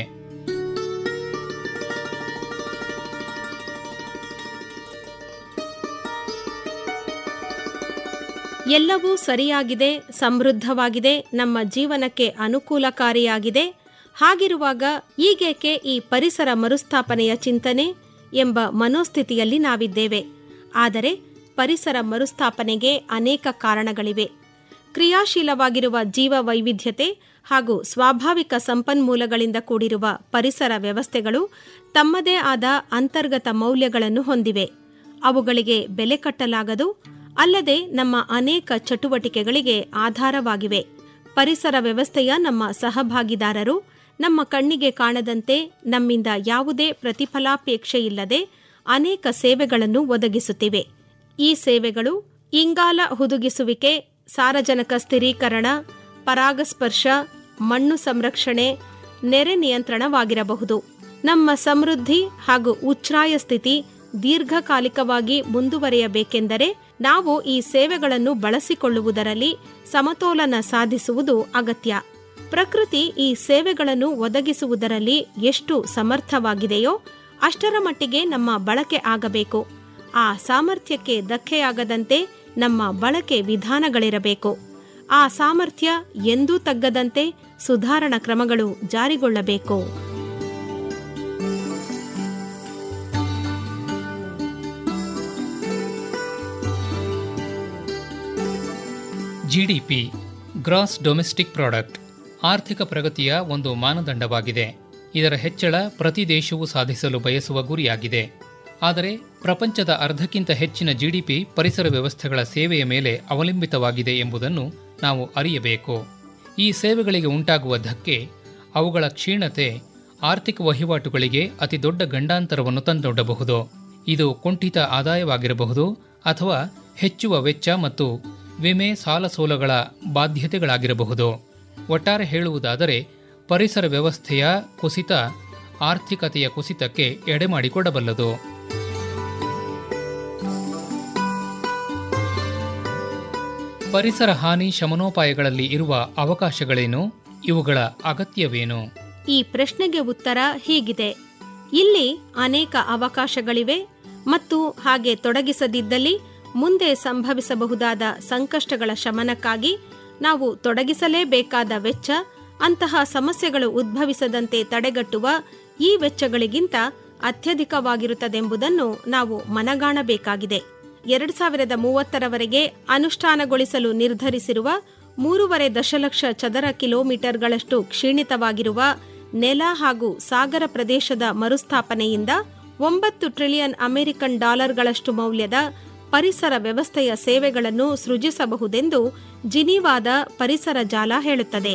A: ಎಲ್ಲವೂ ಸರಿಯಾಗಿದೆ ಸಮೃದ್ಧವಾಗಿದೆ ನಮ್ಮ ಜೀವನಕ್ಕೆ ಅನುಕೂಲಕಾರಿಯಾಗಿದೆ ಹಾಗಿರುವಾಗ ಈಗೇಕೆ ಈ ಪರಿಸರ ಮರುಸ್ಥಾಪನೆಯ ಚಿಂತನೆ ಎಂಬ ಮನೋಸ್ಥಿತಿಯಲ್ಲಿ ನಾವಿದ್ದೇವೆ ಆದರೆ ಪರಿಸರ ಮರುಸ್ಥಾಪನೆಗೆ ಅನೇಕ ಕಾರಣಗಳಿವೆ ಕ್ರಿಯಾಶೀಲವಾಗಿರುವ ಜೀವ ವೈವಿಧ್ಯತೆ ಹಾಗೂ ಸ್ವಾಭಾವಿಕ ಸಂಪನ್ಮೂಲಗಳಿಂದ ಕೂಡಿರುವ ಪರಿಸರ ವ್ಯವಸ್ಥೆಗಳು ತಮ್ಮದೇ ಆದ ಅಂತರ್ಗತ ಮೌಲ್ಯಗಳನ್ನು ಹೊಂದಿವೆ ಅವುಗಳಿಗೆ ಬೆಲೆ ಕಟ್ಟಲಾಗದು ಅಲ್ಲದೆ ನಮ್ಮ ಅನೇಕ ಚಟುವಟಿಕೆಗಳಿಗೆ ಆಧಾರವಾಗಿವೆ ಪರಿಸರ ವ್ಯವಸ್ಥೆಯ ನಮ್ಮ ಸಹಭಾಗಿದಾರರು ನಮ್ಮ ಕಣ್ಣಿಗೆ ಕಾಣದಂತೆ ನಮ್ಮಿಂದ ಯಾವುದೇ ಪ್ರತಿಫಲಾಪೇಕ್ಷೆಯಿಲ್ಲದೆ ಅನೇಕ ಸೇವೆಗಳನ್ನು ಒದಗಿಸುತ್ತಿವೆ ಈ ಸೇವೆಗಳು ಇಂಗಾಲ ಹುದುಗಿಸುವಿಕೆ ಸಾರಜನಕ ಸ್ಥಿರೀಕರಣ ಪರಾಗಸ್ಪರ್ಶ ಮಣ್ಣು ಸಂರಕ್ಷಣೆ ನೆರೆ ನಿಯಂತ್ರಣವಾಗಿರಬಹುದು ನಮ್ಮ ಸಮೃದ್ಧಿ ಹಾಗೂ ಉಚ್ಛ್ರಾಯ ಸ್ಥಿತಿ ದೀರ್ಘಕಾಲಿಕವಾಗಿ ಮುಂದುವರಿಯಬೇಕೆಂದರೆ ನಾವು ಈ ಸೇವೆಗಳನ್ನು ಬಳಸಿಕೊಳ್ಳುವುದರಲ್ಲಿ ಸಮತೋಲನ ಸಾಧಿಸುವುದು ಅಗತ್ಯ ಪ್ರಕೃತಿ ಈ ಸೇವೆಗಳನ್ನು ಒದಗಿಸುವುದರಲ್ಲಿ ಎಷ್ಟು ಸಮರ್ಥವಾಗಿದೆಯೋ ಅಷ್ಟರ ಮಟ್ಟಿಗೆ ನಮ್ಮ ಬಳಕೆ ಆಗಬೇಕು ಆ ಸಾಮರ್ಥ್ಯಕ್ಕೆ ಧಕ್ಕೆಯಾಗದಂತೆ ನಮ್ಮ ಬಳಕೆ ವಿಧಾನಗಳಿರಬೇಕು ಆ ಸಾಮರ್ಥ್ಯ ಎಂದೂ ತಗ್ಗದಂತೆ ಸುಧಾರಣಾ ಕ್ರಮಗಳು ಜಾರಿಗೊಳ್ಳಬೇಕು
J: ಜಿಡಿಪಿ ಗ್ರಾಸ್ ಡೊಮೆಸ್ಟಿಕ್ ಪ್ರಾಡಕ್ಟ್ ಆರ್ಥಿಕ ಪ್ರಗತಿಯ ಒಂದು ಮಾನದಂಡವಾಗಿದೆ ಇದರ ಹೆಚ್ಚಳ ಪ್ರತಿ ದೇಶವೂ ಸಾಧಿಸಲು ಬಯಸುವ ಗುರಿಯಾಗಿದೆ ಆದರೆ ಪ್ರಪಂಚದ ಅರ್ಧಕ್ಕಿಂತ ಹೆಚ್ಚಿನ ಜಿಡಿಪಿ ಪರಿಸರ ವ್ಯವಸ್ಥೆಗಳ ಸೇವೆಯ ಮೇಲೆ ಅವಲಂಬಿತವಾಗಿದೆ ಎಂಬುದನ್ನು ನಾವು ಅರಿಯಬೇಕು ಈ ಸೇವೆಗಳಿಗೆ ಉಂಟಾಗುವ ಧಕ್ಕೆ ಅವುಗಳ ಕ್ಷೀಣತೆ ಆರ್ಥಿಕ ವಹಿವಾಟುಗಳಿಗೆ ಅತಿ ದೊಡ್ಡ ಗಂಡಾಂತರವನ್ನು ತಂದೊಡ್ಡಬಹುದು ಇದು ಕುಂಠಿತ ಆದಾಯವಾಗಿರಬಹುದು ಅಥವಾ ಹೆಚ್ಚುವ ವೆಚ್ಚ ಮತ್ತು ವಿಮೆ ಸಾಲ ಸೋಲಗಳ ಬಾಧ್ಯತೆಗಳಾಗಿರಬಹುದು ಒಟ್ಟಾರೆ ಹೇಳುವುದಾದರೆ ಪರಿಸರ ವ್ಯವಸ್ಥೆಯ ಕುಸಿತ ಆರ್ಥಿಕತೆಯ ಕುಸಿತಕ್ಕೆ ಎಡೆಮಾಡಿಕೊಡಬಲ್ಲದು ಪರಿಸರ ಹಾನಿ ಶಮನೋಪಾಯಗಳಲ್ಲಿ ಇರುವ ಅವಕಾಶಗಳೇನು ಇವುಗಳ ಅಗತ್ಯವೇನು
A: ಈ ಪ್ರಶ್ನೆಗೆ ಉತ್ತರ ಹೀಗಿದೆ ಇಲ್ಲಿ ಅನೇಕ ಅವಕಾಶಗಳಿವೆ ಮತ್ತು ಹಾಗೆ ತೊಡಗಿಸದಿದ್ದಲ್ಲಿ ಮುಂದೆ ಸಂಭವಿಸಬಹುದಾದ ಸಂಕಷ್ಟಗಳ ಶಮನಕ್ಕಾಗಿ ನಾವು ತೊಡಗಿಸಲೇಬೇಕಾದ ವೆಚ್ಚ ಅಂತಹ ಸಮಸ್ಯೆಗಳು ಉದ್ಭವಿಸದಂತೆ ತಡೆಗಟ್ಟುವ ಈ ವೆಚ್ಚಗಳಿಗಿಂತ ಅತ್ಯಧಿಕವಾಗಿರುತ್ತದೆಂಬುದನ್ನು ನಾವು ಮನಗಾಣಬೇಕಾಗಿದೆ ಎರಡು ಸಾವಿರದ ಮೂವತ್ತರವರೆಗೆ ಅನುಷ್ಠಾನಗೊಳಿಸಲು ನಿರ್ಧರಿಸಿರುವ ಮೂರುವರೆ ದಶಲಕ್ಷ ಚದರ ಕಿಲೋಮೀಟರ್ಗಳಷ್ಟು ಕ್ಷೀಣಿತವಾಗಿರುವ ನೆಲ ಹಾಗೂ ಸಾಗರ ಪ್ರದೇಶದ ಮರುಸ್ಥಾಪನೆಯಿಂದ ಒಂಬತ್ತು ಟ್ರಿಲಿಯನ್ ಅಮೆರಿಕನ್ ಡಾಲರ್ಗಳಷ್ಟು ಮೌಲ್ಯದ ಪರಿಸರ ವ್ಯವಸ್ಥೆಯ ಸೇವೆಗಳನ್ನು ಸೃಜಿಸಬಹುದೆಂದು ಜಿನೀವಾದ ಪರಿಸರ ಜಾಲ ಹೇಳುತ್ತದೆ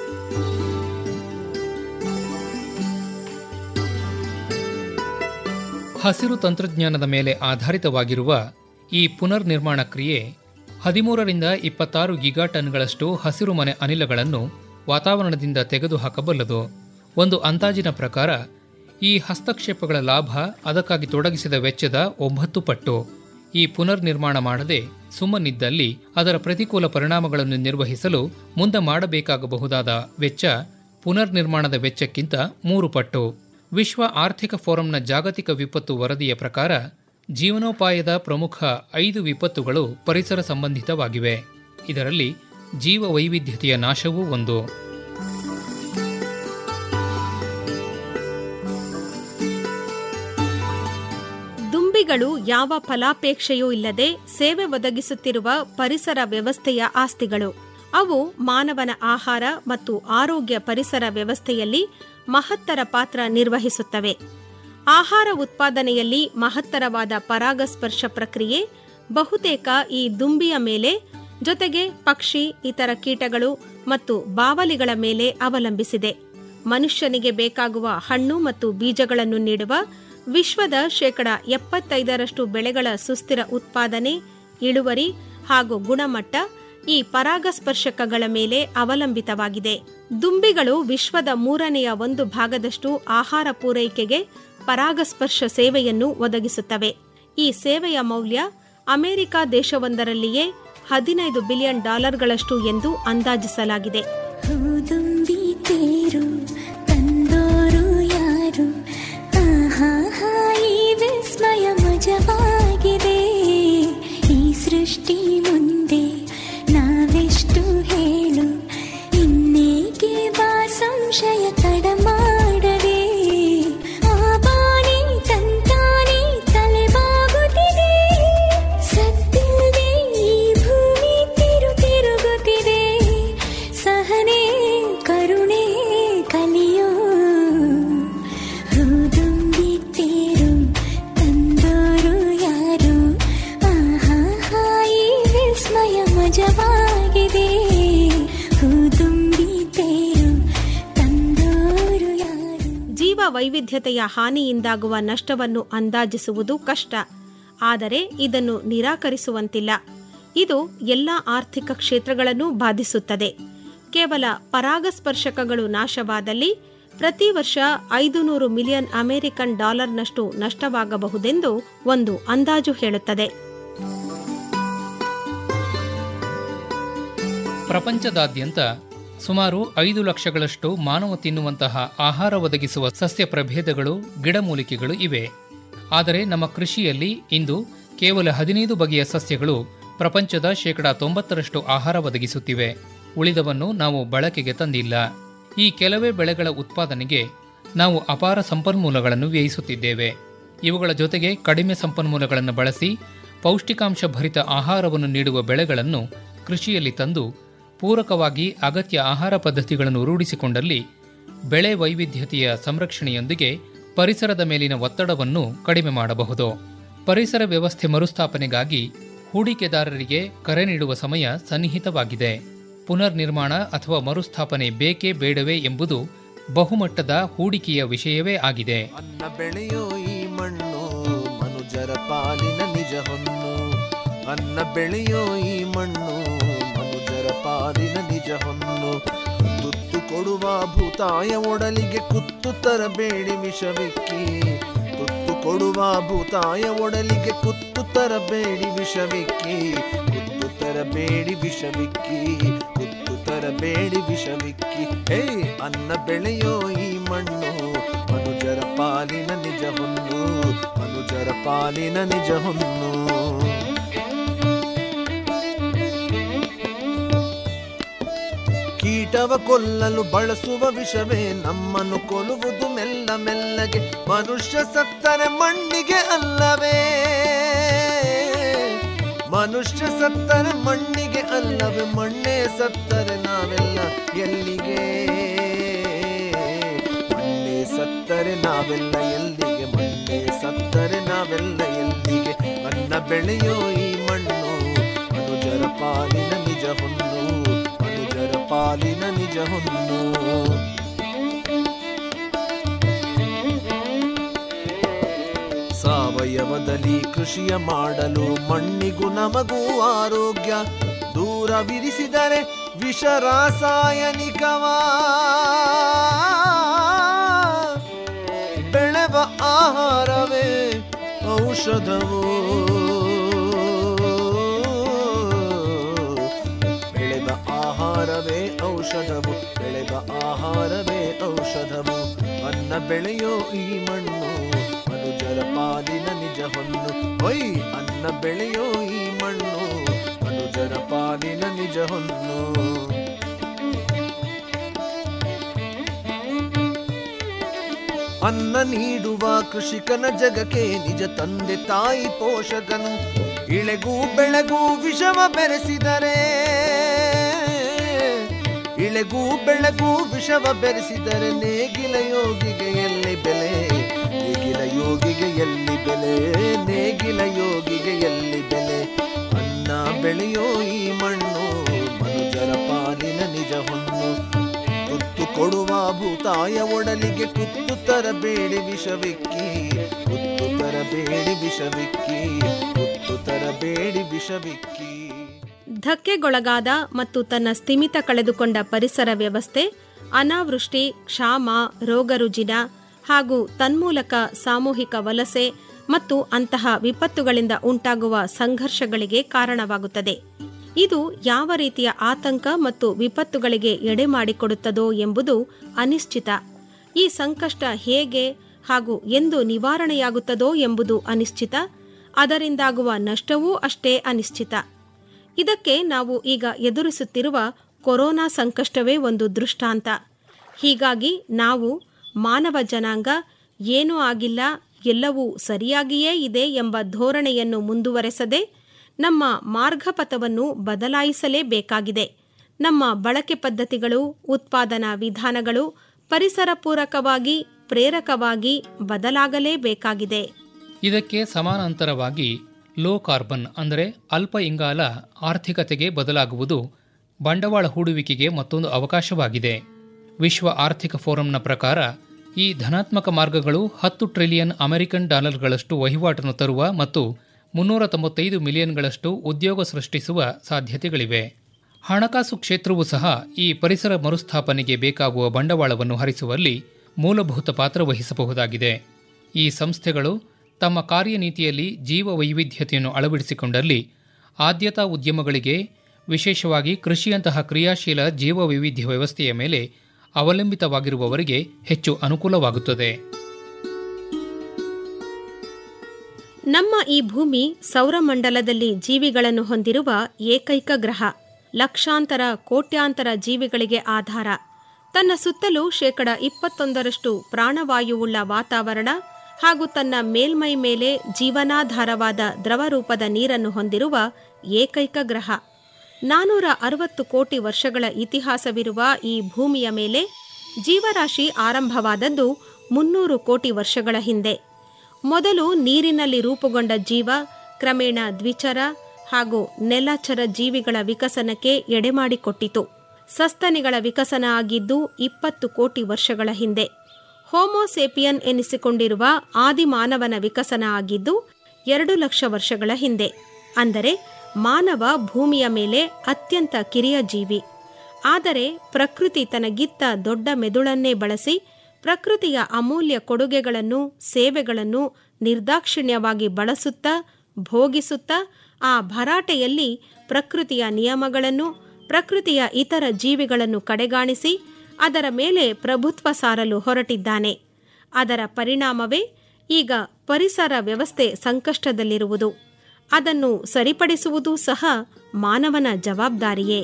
J: ಹಸಿರು ತಂತ್ರಜ್ಞಾನದ ಮೇಲೆ ಆಧಾರಿತವಾಗಿರುವ ಈ ಪುನರ್ ನಿರ್ಮಾಣ ಕ್ರಿಯೆ ಹದಿಮೂರರಿಂದ ಇಪ್ಪತ್ತಾರು ಗಿಗಾಟನ್ಗಳಷ್ಟು ಹಸಿರು ಮನೆ ಅನಿಲಗಳನ್ನು ವಾತಾವರಣದಿಂದ ತೆಗೆದುಹಾಕಬಲ್ಲದು ಒಂದು ಅಂದಾಜಿನ ಪ್ರಕಾರ ಈ ಹಸ್ತಕ್ಷೇಪಗಳ ಲಾಭ ಅದಕ್ಕಾಗಿ ತೊಡಗಿಸಿದ ವೆಚ್ಚದ ಒಂಬತ್ತು ಪಟ್ಟು ಈ ಪುನರ್ ನಿರ್ಮಾಣ ಮಾಡದೆ ಸುಮ್ಮನಿದ್ದಲ್ಲಿ ಅದರ ಪ್ರತಿಕೂಲ ಪರಿಣಾಮಗಳನ್ನು ನಿರ್ವಹಿಸಲು ಮುಂದೆ ಮಾಡಬೇಕಾಗಬಹುದಾದ ವೆಚ್ಚ ಪುನರ್ ನಿರ್ಮಾಣದ ವೆಚ್ಚಕ್ಕಿಂತ ಮೂರು ಪಟ್ಟು ವಿಶ್ವ ಆರ್ಥಿಕ ಫೋರಂನ ಜಾಗತಿಕ ವಿಪತ್ತು ವರದಿಯ ಪ್ರಕಾರ ಜೀವನೋಪಾಯದ ಪ್ರಮುಖ ಐದು ವಿಪತ್ತುಗಳು ಪರಿಸರ ಸಂಬಂಧಿತವಾಗಿವೆ ಇದರಲ್ಲಿ ಜೀವ ವೈವಿಧ್ಯತೆಯ ನಾಶವೂ ಒಂದು
A: ದುಂಬಿಗಳು ಯಾವ ಫಲಾಪೇಕ್ಷೆಯೂ ಇಲ್ಲದೆ ಸೇವೆ ಒದಗಿಸುತ್ತಿರುವ ಪರಿಸರ ವ್ಯವಸ್ಥೆಯ ಆಸ್ತಿಗಳು ಅವು ಮಾನವನ ಆಹಾರ ಮತ್ತು ಆರೋಗ್ಯ ಪರಿಸರ ವ್ಯವಸ್ಥೆಯಲ್ಲಿ ಮಹತ್ತರ ಪಾತ್ರ ನಿರ್ವಹಿಸುತ್ತವೆ ಆಹಾರ ಉತ್ಪಾದನೆಯಲ್ಲಿ ಮಹತ್ತರವಾದ ಪರಾಗಸ್ಪರ್ಶ ಪ್ರಕ್ರಿಯೆ ಬಹುತೇಕ ಈ ದುಂಬಿಯ ಮೇಲೆ ಜೊತೆಗೆ ಪಕ್ಷಿ ಇತರ ಕೀಟಗಳು ಮತ್ತು ಬಾವಲಿಗಳ ಮೇಲೆ ಅವಲಂಬಿಸಿದೆ ಮನುಷ್ಯನಿಗೆ ಬೇಕಾಗುವ ಹಣ್ಣು ಮತ್ತು ಬೀಜಗಳನ್ನು ನೀಡುವ ವಿಶ್ವದ ಶೇಕಡ ಎಪ್ಪತ್ತೈದರಷ್ಟು ಬೆಳೆಗಳ ಸುಸ್ಥಿರ ಉತ್ಪಾದನೆ ಇಳುವರಿ ಹಾಗೂ ಗುಣಮಟ್ಟ ಈ ಪರಾಗಸ್ಪರ್ಶಕಗಳ ಮೇಲೆ ಅವಲಂಬಿತವಾಗಿದೆ ದುಂಬಿಗಳು ವಿಶ್ವದ ಮೂರನೆಯ ಒಂದು ಭಾಗದಷ್ಟು ಆಹಾರ ಪೂರೈಕೆಗೆ ಪರಾಗಸ್ಪರ್ಶ ಸೇವೆಯನ್ನು ಒದಗಿಸುತ್ತವೆ ಈ ಸೇವೆಯ ಮೌಲ್ಯ ಅಮೆರಿಕ ದೇಶವೊಂದರಲ್ಲಿಯೇ ಹದಿನೈದು ಬಿಲಿಯನ್ ಡಾಲರ್ಗಳಷ್ಟು ಎಂದು ಅಂದಾಜಿಸಲಾಗಿದೆ
M: ಹೂದುಂಬಿ ತೇರು ತಂದೋರು ಯಾರು ಆಹಾ ಈ ವಿಸ್ಮಯ ಮಜವಾಗಿದೆ ಈ ಸೃಷ್ಟಿ ಮುಂದೆ ನಾವೆಷ್ಟು ಹೇಳು ಇನ್ನೇಕೆ ಬಾ ಸಂಶಯ ತಡ ಮಾಡದೆ ಆ ಬಾಣಿ ತಂತಾನೆ ತಲೆಬಾಗುತ್ತಿದೆ ಸತ್ತಿಲ್ಲದೆ ಈ ಭೂಮಿ ತಿರು ತಿರುಗುತ್ತಿದೆ ಸಹನೆ ಕರುಣೆ ಕಲಿಯೋ ಹೂದುಂಬಿ ತೇರು ತಂದೋರು ಯಾರು ಆಹಾ ಈ ವಿಸ್ಮಯ ಮಜವಾಗಿದೆ ಹೂದುಂಬಿ ತೇರು ತಂದೋರು ಯಾರು
A: ಜೀವ ವೈವಿಧ್ಯತೆಯ ಹಾನಿಯಿಂದಾಗುವ ನಷ್ಟವನ್ನು ಅಂದಾಜಿಸುವುದು ಕಷ್ಟ ಆದರೆ ಇದನ್ನು ನಿರಾಕರಿಸುವಂತಿಲ್ಲ ಇದು ಎಲ್ಲ ಆರ್ಥಿಕ ಕ್ಷೇತ್ರಗಳನ್ನು ಬಾಧಿಸುತ್ತದೆ ಕೇವಲ ಪರಾಗಸ್ಪರ್ಶಕಗಳು ನಾಶವಾದಲ್ಲಿ ಪ್ರತಿ ವರ್ಷ ಐದು ನೂರು ಮಿಲಿಯನ್ ಅಮೆರಿಕನ್ ಡಾಲರ್ನಷ್ಟು ನಷ್ಟವಾಗಬಹುದೆಂದು ಒಂದು ಅಂದಾಜು ಹೇಳುತ್ತದೆ
J: ಪ್ರಪಂಚದಾದ್ಯಂತ ಸುಮಾರು ಐದು ಲಕ್ಷಗಳಷ್ಟು ಮಾನವ ತಿನ್ನುವಂತಹ ಆಹಾರ ಒದಗಿಸುವ ಸಸ್ಯ ಪ್ರಭೇದಗಳು ಗಿಡಮೂಲಿಕೆಗಳು ಇವೆ ಆದರೆ ನಮ್ಮ ಕೃಷಿಯಲ್ಲಿ ಇಂದು ಕೇವಲ ಹದಿನೈದು ಬಗೆಯ ಸಸ್ಯಗಳು ಪ್ರಪಂಚದ ಶೇಕಡಾ ತೊಂಬತ್ತರಷ್ಟು ಆಹಾರ ಒದಗಿಸುತ್ತಿವೆ ಉಳಿದವನ್ನು ನಾವು ಬಳಕೆಗೆ ತಂದಿಲ್ಲ ಈ ಕೆಲವೇ ಬೆಳೆಗಳ ಉತ್ಪಾದನೆಗೆ ನಾವು ಅಪಾರ ಸಂಪನ್ಮೂಲಗಳನ್ನು ವ್ಯಯಿಸುತ್ತಿದ್ದೇವೆ ಇವುಗಳ ಜೊತೆಗೆ ಕಡಿಮೆ ಸಂಪನ್ಮೂಲಗಳನ್ನು ಬಳಸಿ ಪೌಷ್ಟಿಕಾಂಶ ಭರಿತ ಆಹಾರವನ್ನು ನೀಡುವ ಬೆಳೆಗಳನ್ನು ಕೃಷಿಯಲ್ಲಿ ತಂದು ಪೂರಕವಾಗಿ ಅಗತ್ಯ ಆಹಾರ ಪದ್ಧತಿಗಳನ್ನು ರೂಢಿಸಿಕೊಂಡಲ್ಲಿ ಬೆಳೆ ವೈವಿಧ್ಯತೆಯ ಸಂರಕ್ಷಣೆಯೊಂದಿಗೆ ಪರಿಸರದ ಮೇಲಿನ ಒತ್ತಡವನ್ನು ಕಡಿಮೆ ಮಾಡಬಹುದು ಪರಿಸರ ವ್ಯವಸ್ಥೆ ಮರುಸ್ಥಾಪನೆಗಾಗಿ ಹೂಡಿಕೆದಾರರಿಗೆ ಕರೆ ನೀಡುವ ಸಮಯ ಸನ್ನಿಹಿತವಾಗಿದೆ ಪುನರ್ ನಿರ್ಮಾಣ ಅಥವಾ ಮರುಸ್ಥಾಪನೆ ಬೇಕೇ ಬೇಡವೇ ಎಂಬುದು ಬಹುಮಟ್ಟದ ಹೂಡಿಕೆಯ ವಿಷಯವೇ ಆಗಿದೆ
N: ಅನ್ನ ಬೆಳೆಯೋ ಈ ಮಣ್ಣು ಮನುಜರ ಪಾಲಿನ ನಿಜ ಹೊನ್ನು ಅನ್ನ ಬೆಳೆಯೋ ಈ ಮಣ್ಣು ಮನುಜರ ಪಾಲಿನ ನಿಜ ಹೊನ್ನು ತುತ್ತು ಕೊಡುವ ಭೂತಾಯ ಒಡಲಿಗೆ ಕುತ್ತು ತರಬೇಡಿ ವಿಷವಿಕ್ಕಿ ತುತ್ತು ಕೊಡುವ ಭೂತಾಯ ಒಡಲಿಗೆ ಕುತ್ತು ತರಬೇಡಿ ವಿಷವಿಕ್ಕಿ ಕುತ್ತು ತರಬೇಡಿ ವಿಷವಿಕ್ಕಿ ಕುತ್ತು ತರಬೇಡಿ ವಿಷವಿಕ್ಕಿ ಹೇ ಅನ್ನ ಬೆಳೆಯೋ ಈ ಮಣ್ಣು ಮನುಜರ ಪಾಲಿನ ನಿಜ ಹೊನ್ನು ಮನುಜರ ಪಾಲಿನ ನಿಜ ಹೊನ್ನು ಕೀಟವ ಕೊಲ್ಲಲು ಬಳಸುವ ವಿಷವೇ ನಮ್ಮನ್ನು ಕೊಲ್ಲುವುದು ಮೆಲ್ಲ ಮೆಲ್ಲಗೆ ಮನುಷ್ಯ ಸತ್ತರೆ ಮಣ್ಣಿಗೆ ಅಲ್ಲವೇ ಮನುಷ್ಯ ಸತ್ತರೆ ಮಣ್ಣಿಗೆ ಅಲ್ಲವೇ ಮಣ್ಣೇ ಸತ್ತರೆ ನಾವೆಲ್ಲ ಎಲ್ಲಿಗೆ ಮಣ್ಣೆ ಸತ್ತರೆ ನಾವೆಲ್ಲ ಎಲ್ಲಿಗೆ ಮಣ್ಣೆ ಸತ್ತರೆ ನಾವೆಲ್ಲ ಎಲ್ಲಿಗೆ ಅನ್ನ ಬೆಳೆಯೋ ಈ ಮಣ್ಣು ಮನುಜರ ಪಾಲಿನ ನಿಜ ಹೊನ್ನು ಮನುಜರ ಪಾಲಿನ ನಿಜ ಹೊನ್ನು ಸಾವಯವದಲ್ಲಿ ಕೃಷಿಯ ಮಾಡಲು ಮಣ್ಣಿಗೂ ನಮಗೂ ಆರೋಗ್ಯ ದೂರವಿರಿಸಿದರೆ ವಿಷ ರಾಸಾಯನಿಕವಾ ಬೆಳೆ ಆಹಾರವೇ ಔಷಧವು ಬೆಳೆದ ಆಹಾರವೇ ಔಷಧವು ಬೆಳೆದ ಆಹಾರವೇ ಔಷಧವು ಅನ್ನ ಬೆಳೆಯೋ ಈ ಮಣ್ಣು ಮನುಜರ ಪಾಲಿನ ನಿಜ ಹೊನ್ನು ಹೊಯ್ ಅನ್ನ ಬೆಳೆಯೋ ಈ ಮಣ್ಣು ಮನುಜರ ಪಾಲಿನ ನಿಜ ಹೊನ್ನು ಅನ್ನ ನೀಡುವ ಕೃಷಿಕನ ಜಗಕ್ಕೆ ನಿಜ ತಂದೆ ತಾಯಿ ಪೋಷಕನು ಇಳೆಗೂ ಬೆಳಗೂ ವಿಷವ ಬೆರೆಸಿದರೆ ಇಳೆಗೂ ಬೆಳಗೂ ವಿಷವ ಬೆರೆಸಿದರೆ ನೇಗಿಲ ಯೋಗಿಗೆ ಎಲ್ಲಿ ಬೆಲೆ ನೇಗಿಲ ಯೋಗಿಗೆ ಎಲ್ಲಿ ಬೆಲೆ ನೇಗಿಲ ಯೋಗಿಗೆ ಎಲ್ಲಿ ಬೆಲೆ ಅನ್ನ ಬೆಳೆಯೋ ಈ ಮಣ್ಣು ಮನುಜರ ಪಾಲಿನ ನಿಜ ಹೊನ್ನು ತುತ್ತು ಕೊಡುವ ಭೂತಾಯ ಒಡಲಿಗೆ ಕುತ್ತು ತರಬೇಡಿ ವಿಷವಿಕ್ಕಿ ಕುತ್ತು ತರಬೇಡಿ ವಿಷವಿಕ್ಕಿ ಕುತ್ತು ತರಬೇಡಿ ವಿಷವಿಕ್ಕಿ
A: ಧಕ್ಕೆಗೊಳಗಾದ ಮತ್ತು ತನ್ನ ಸ್ಥಿಮಿತ ಕಳೆದುಕೊಂಡ ಪರಿಸರ ವ್ಯವಸ್ಥೆ ಅನಾವೃಷ್ಟಿ ಕ್ಷಾಮ ರೋಗರುಜಿನ ಹಾಗೂ ತನ್ಮೂಲಕ ಸಾಮೂಹಿಕ ವಲಸೆ ಮತ್ತು ಅಂತಹ ವಿಪತ್ತುಗಳಿಂದ ಉಂಟಾಗುವ ಸಂಘರ್ಷಗಳಿಗೆ ಕಾರಣವಾಗುತ್ತದೆ ಇದು ಯಾವ ರೀತಿಯ ಆತಂಕ ಮತ್ತು ವಿಪತ್ತುಗಳಿಗೆ ಎಡೆ ಮಾಡಿಕೊಡುತ್ತದೋ ಎಂಬುದು ಅನಿಶ್ಚಿತ ಈ ಸಂಕಷ್ಟ ಹೇಗೆ ಹಾಗೂ ಎಂದು ನಿವಾರಣೆಯಾಗುತ್ತದೋ ಎಂಬುದು ಅನಿಶ್ಚಿತ ಅದರಿಂದಾಗುವ ನಷ್ಟವೂ ಅಷ್ಟೇ ಅನಿಶ್ಚಿತ ಇದಕ್ಕೆ ನಾವು ಈಗ ಎದುರಿಸುತ್ತಿರುವ ಕೊರೋನಾ ಸಂಕಷ್ಟವೇ ಒಂದು ದೃಷ್ಟಾಂತ ಹೀಗಾಗಿ ನಾವು ಮಾನವ ಜನಾಂಗ ಏನೂ ಆಗಿಲ್ಲ ಎಲ್ಲವೂ ಸರಿಯಾಗಿಯೇ ಇದೆ ಎಂಬ ಧೋರಣೆಯನ್ನು ಮುಂದುವರೆಸದೆ ನಮ್ಮ ಮಾರ್ಗಪಥವನ್ನು ಬದಲಾಯಿಸಲೇಬೇಕಾಗಿದೆ ನಮ್ಮ ಬಳಕೆ ಪದ್ಧತಿಗಳು ಉತ್ಪಾದನಾ ವಿಧಾನಗಳು ಪರಿಸರ ಪೂರಕವಾಗಿ ಪ್ರೇರಕವಾಗಿ ಬದಲಾಗಲೇಬೇಕಾಗಿದೆ
J: ಇದಕ್ಕೆ ಸಮಾನಾಂತರವಾಗಿ ಲೋ ಕಾರ್ಬನ್ ಅಂದರೆ ಅಲ್ಪ ಇಂಗಾಲ ಆರ್ಥಿಕತೆಗೆ ಬದಲಾಗುವುದು ಬಂಡವಾಳ ಹೂಡುವಿಕೆಗೆ ಮತ್ತೊಂದು ಅವಕಾಶವಾಗಿದೆ ವಿಶ್ವ ಆರ್ಥಿಕ ಫೋರಂನ ಪ್ರಕಾರ ಈ ಧನಾತ್ಮಕ ಮಾರ್ಗಗಳು ಹತ್ತು ಟ್ರಿಲಿಯನ್ ಅಮೆರಿಕನ್ ಡಾಲರ್ಗಳಷ್ಟು ವಹಿವಾಟನ್ನು ತರುವ ಮತ್ತು ಮುನ್ನೂರ ತೊಂಬತ್ತೈದು ಮಿಲಿಯನ್ಗಳಷ್ಟು ಉದ್ಯೋಗ ಸೃಷ್ಟಿಸುವ ಸಾಧ್ಯತೆಗಳಿವೆ ಹಣಕಾಸು ಕ್ಷೇತ್ರವೂ ಸಹ ಈ ಪರಿಸರ ಮರುಸ್ಥಾಪನೆಗೆ ಬೇಕಾಗುವ ಬಂಡವಾಳವನ್ನು ಹರಿಸುವಲ್ಲಿ ಮೂಲಭೂತ ಪಾತ್ರ ವಹಿಸಬಹುದಾಗಿದೆ ಈ ಸಂಸ್ಥೆಗಳು ತಮ್ಮ ಕಾರ್ಯನೀತಿಯಲ್ಲಿ ಜೀವ ವೈವಿಧ್ಯತೆಯನ್ನು ಅಳವಡಿಸಿಕೊಂಡಲ್ಲಿ ಆದ್ಯತಾ ಉದ್ಯಮಗಳಿಗೆ ವಿಶೇಷವಾಗಿ ಕೃಷಿಯಂತಹ ಕ್ರಿಯಾಶೀಲ ಜೀವ ವೈವಿಧ್ಯ ವ್ಯವಸ್ಥೆಯ ಮೇಲೆ ಅವಲಂಬಿತವಾಗಿರುವವರಿಗೆ ಹೆಚ್ಚು ಅನುಕೂಲವಾಗುತ್ತದೆ
A: ನಮ್ಮ ಈ ಭೂಮಿ ಸೌರಮಂಡಲದಲ್ಲಿ ಜೀವಿಗಳನ್ನು ಹೊಂದಿರುವ ಏಕೈಕ ಗ್ರಹ ಲಕ್ಷಾಂತರ ಕೋಟ್ಯಾಂತರ ಜೀವಿಗಳಿಗೆ ಆಧಾರ ತನ್ನ ಸುತ್ತಲೂ ಶೇಕಡ ಇಪ್ಪತ್ತೊಂದರಷ್ಟು ಪ್ರಾಣವಾಯುವುಳ್ಳ ವಾತಾವರಣ ಹಾಗೂ ತನ್ನ ಮೇಲ್ಮೈ ಮೇಲೆ ಜೀವನಾಧಾರವಾದ ದ್ರವರೂಪದ ನೀರನ್ನು ಹೊಂದಿರುವ ಏಕೈಕ ಗ್ರಹ ನಾನೂರ ಅರವತ್ತು ಕೋಟಿ ವರ್ಷಗಳ ಇತಿಹಾಸವಿರುವ ಈ ಭೂಮಿಯ ಮೇಲೆ ಜೀವರಾಶಿ ಆರಂಭವಾದದ್ದು ಮುನ್ನೂರು ಕೋಟಿ ವರ್ಷಗಳ ಹಿಂದೆ ಮೊದಲು ನೀರಿನಲ್ಲಿ ರೂಪುಗೊಂಡ ಜೀವ ಕ್ರಮೇಣ ದ್ವಿಚರ ಹಾಗೂ ನೆಲಚರ ಜೀವಿಗಳ ವಿಕಸನಕ್ಕೆ ಎಡೆಮಾಡಿಕೊಟ್ಟಿತು ಸಸ್ತನಿಗಳ ವಿಕಸನ ಆಗಿದ್ದು ಇಪ್ಪತ್ತು ಕೋಟಿ ವರ್ಷಗಳ ಹಿಂದೆ ಹೋಮೋಸೇಪಿಯನ್ ಎನಿಸಿಕೊಂಡಿರುವ ಆದಿಮಾನವನ ವಿಕಸನ ಆಗಿದ್ದು ಎರಡು ಲಕ್ಷ ವರ್ಷಗಳ ಹಿಂದೆ ಅಂದರೆ ಮಾನವ ಭೂಮಿಯ ಮೇಲೆ ಅತ್ಯಂತ ಕಿರಿಯ ಜೀವಿ ಆದರೆ ಪ್ರಕೃತಿ ತನಗಿತ್ತ ದೊಡ್ಡ ಮೆದುಳನ್ನೇ ಬಳಸಿ ಪ್ರಕೃತಿಯ ಅಮೂಲ್ಯ ಕೊಡುಗೆಗಳನ್ನು ಸೇವೆಗಳನ್ನು ನಿರ್ದಾಕ್ಷಿಣ್ಯವಾಗಿ ಬಳಸುತ್ತಾ ಭೋಗಿಸುತ್ತಾ ಆ ಭರಾಟೆಯಲ್ಲಿ ಪ್ರಕೃತಿಯ ನಿಯಮಗಳನ್ನು ಪ್ರಕೃತಿಯ ಇತರ ಜೀವಿಗಳನ್ನು ಕಡೆಗಾಣಿಸಿ ಅದರ ಮೇಲೆ ಪ್ರಭುತ್ವ ಸಾರಲು ಹೊರಟಿದ್ದಾನೆ ಅದರ ಪರಿಣಾಮವೇ ಈಗ ಪರಿಸರ ವ್ಯವಸ್ಥೆ ಸಂಕಷ್ಟದಲ್ಲಿರುವುದು ಅದನ್ನು ಸರಿಪಡಿಸುವುದೂ ಸಹ ಮಾನವನ ಜವಾಬ್ದಾರಿಯೇ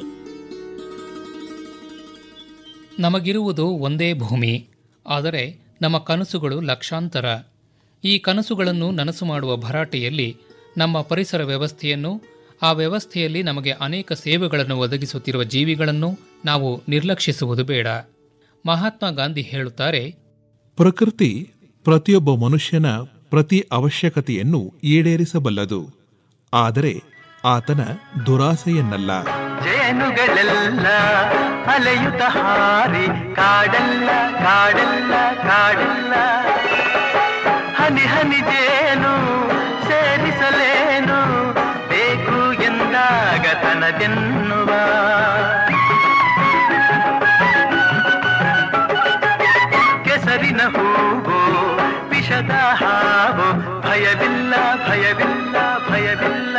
J: ನಮಗಿರುವುದು ಒಂದೇ ಭೂಮಿ ಆದರೆ ನಮ್ಮ ಕನಸುಗಳು ಲಕ್ಷಾಂತರ ಈ ಕನಸುಗಳನ್ನು ನನಸು ಮಾಡುವ ಭರಾಟೆಯಲ್ಲಿ ನಮ್ಮ ಪರಿಸರ ವ್ಯವಸ್ಥೆಯನ್ನು ಆ ವ್ಯವಸ್ಥೆಯಲ್ಲಿ ನಮಗೆ ಅನೇಕ ಸೇವೆಗಳನ್ನು ಒದಗಿಸುತ್ತಿರುವ ಜೀವಿಗಳನ್ನು ನಾವು ನಿರ್ಲಕ್ಷಿಸುವುದು ಬೇಡ ಮಹಾತ್ಮ ಗಾಂಧಿ ಹೇಳುತ್ತಾರೆ
H: ಪ್ರಕೃತಿ ಪ್ರತಿಯೊಬ್ಬ ಮನುಷ್ಯನ ಪ್ರತಿ ಅವಶ್ಯಕತೆಯನ್ನು ಈಡೇರಿಸಬಲ್ಲದು ಆದರೆ ಆತನ ದುರಾಸೆಯನ್ನಲ್ಲ
I: ಜೇನುಗಳೆಲ್ಲ ಅಲೆಯುತ್ತ ಹಾರಿ ಕಾಡಲ್ಲ ಕಾಡಲ್ಲ ಕಾಡಲ್ಲ ಹನಿ ಹನಿ ಜೇನು ಸೇರಿಸಲೇನು ಬೇಕು ಎಂದಾಗ ತನದೆನ್ನುವ ಕೆಸರಿನ ಹೂವು ವಿಷದ ಹಾವು ಭಯವಿಲ್ಲ ಭಯವಿಲ್ಲ ಭಯವಿಲ್ಲ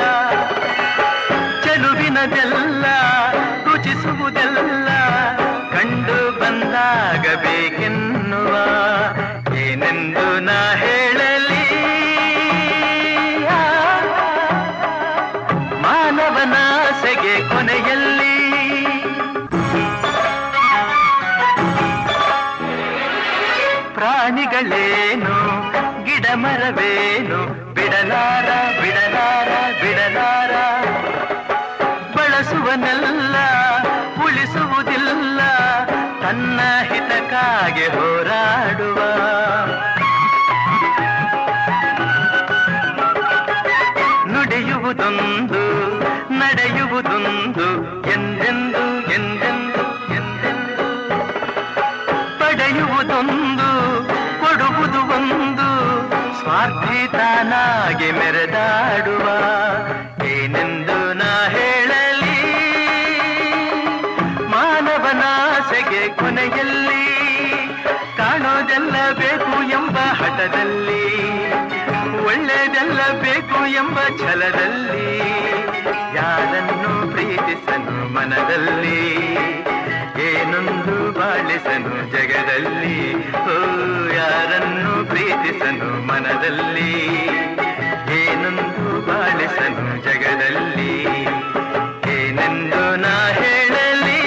I: ಚೆಲುವಿನದೆಲ್ಲ ರುಚಿಸುವುದೆಲ್ಲ ಕಂಡು ಬಂದಾಗಬೇಕೆನ್ನುವ ಏನೆಂದು ನಾ ಹೇಳಲಿ ಮಾನವನಾಸೆಗೆ ಕೊನೆಯಲ್ಲಿ ಪ್ರಾಣಿಗಳೇನು ಗಿಡ ಮರವೇನು ಬಿಡಲಾರ ಬಿಡಲಾರ ಬಿಡಲಾರ ಬಳಸುವನೆಲ್ಲ ಉಳಿಸುವುದಿಲ್ಲ ತನ್ನ ಹಿತಕ್ಕಾಗಿ ಹೋರಾಡುವ ನುಡಿಯುವುದೊಂದು ನಡೆಯುವುದೊಂದು ಎಂದೆಂದು ಎಂದೆಂದು ಎಂದೆಂದು ಪಡೆಯುವುದೊಂದು ಕೊಡುವುದು ಒಂದು ಸ್ವಾರ್ಥಿ ತಾನಾಗಿ ಮೆರೆದಾಡುವ ಏನೆಂದು ನಾ ಹೇಳಲಿ ಮಾನವನಾಸೆಗೆ ಕೊನೆಯಲ್ಲಿ ಕಾಣೋದೆಲ್ಲ ಬೇಕು ಎಂಬ ಹಠದಲ್ಲಿ ಒಳ್ಳೆಯದೆಲ್ಲ ಬೇಕು ಎಂಬ ಛಲದಲ್ಲಿ ಯಾರನ್ನು ಪ್ರೀತಿಸನು ಮನದಲ್ಲಿ ಏನೊಂದು ಬಾಳಿಸನು ಜಗದಲ್ಲಿ ಓ ಯಾರನ್ನು ಪ್ರೀತಿಸನು ಮನದಲ್ಲಿ ಏನೊಂದು ಬಾಳಿಸನು ಜಗದಲ್ಲಿ ಏನೆಂದು ನಾ ಹೇಳಲಿ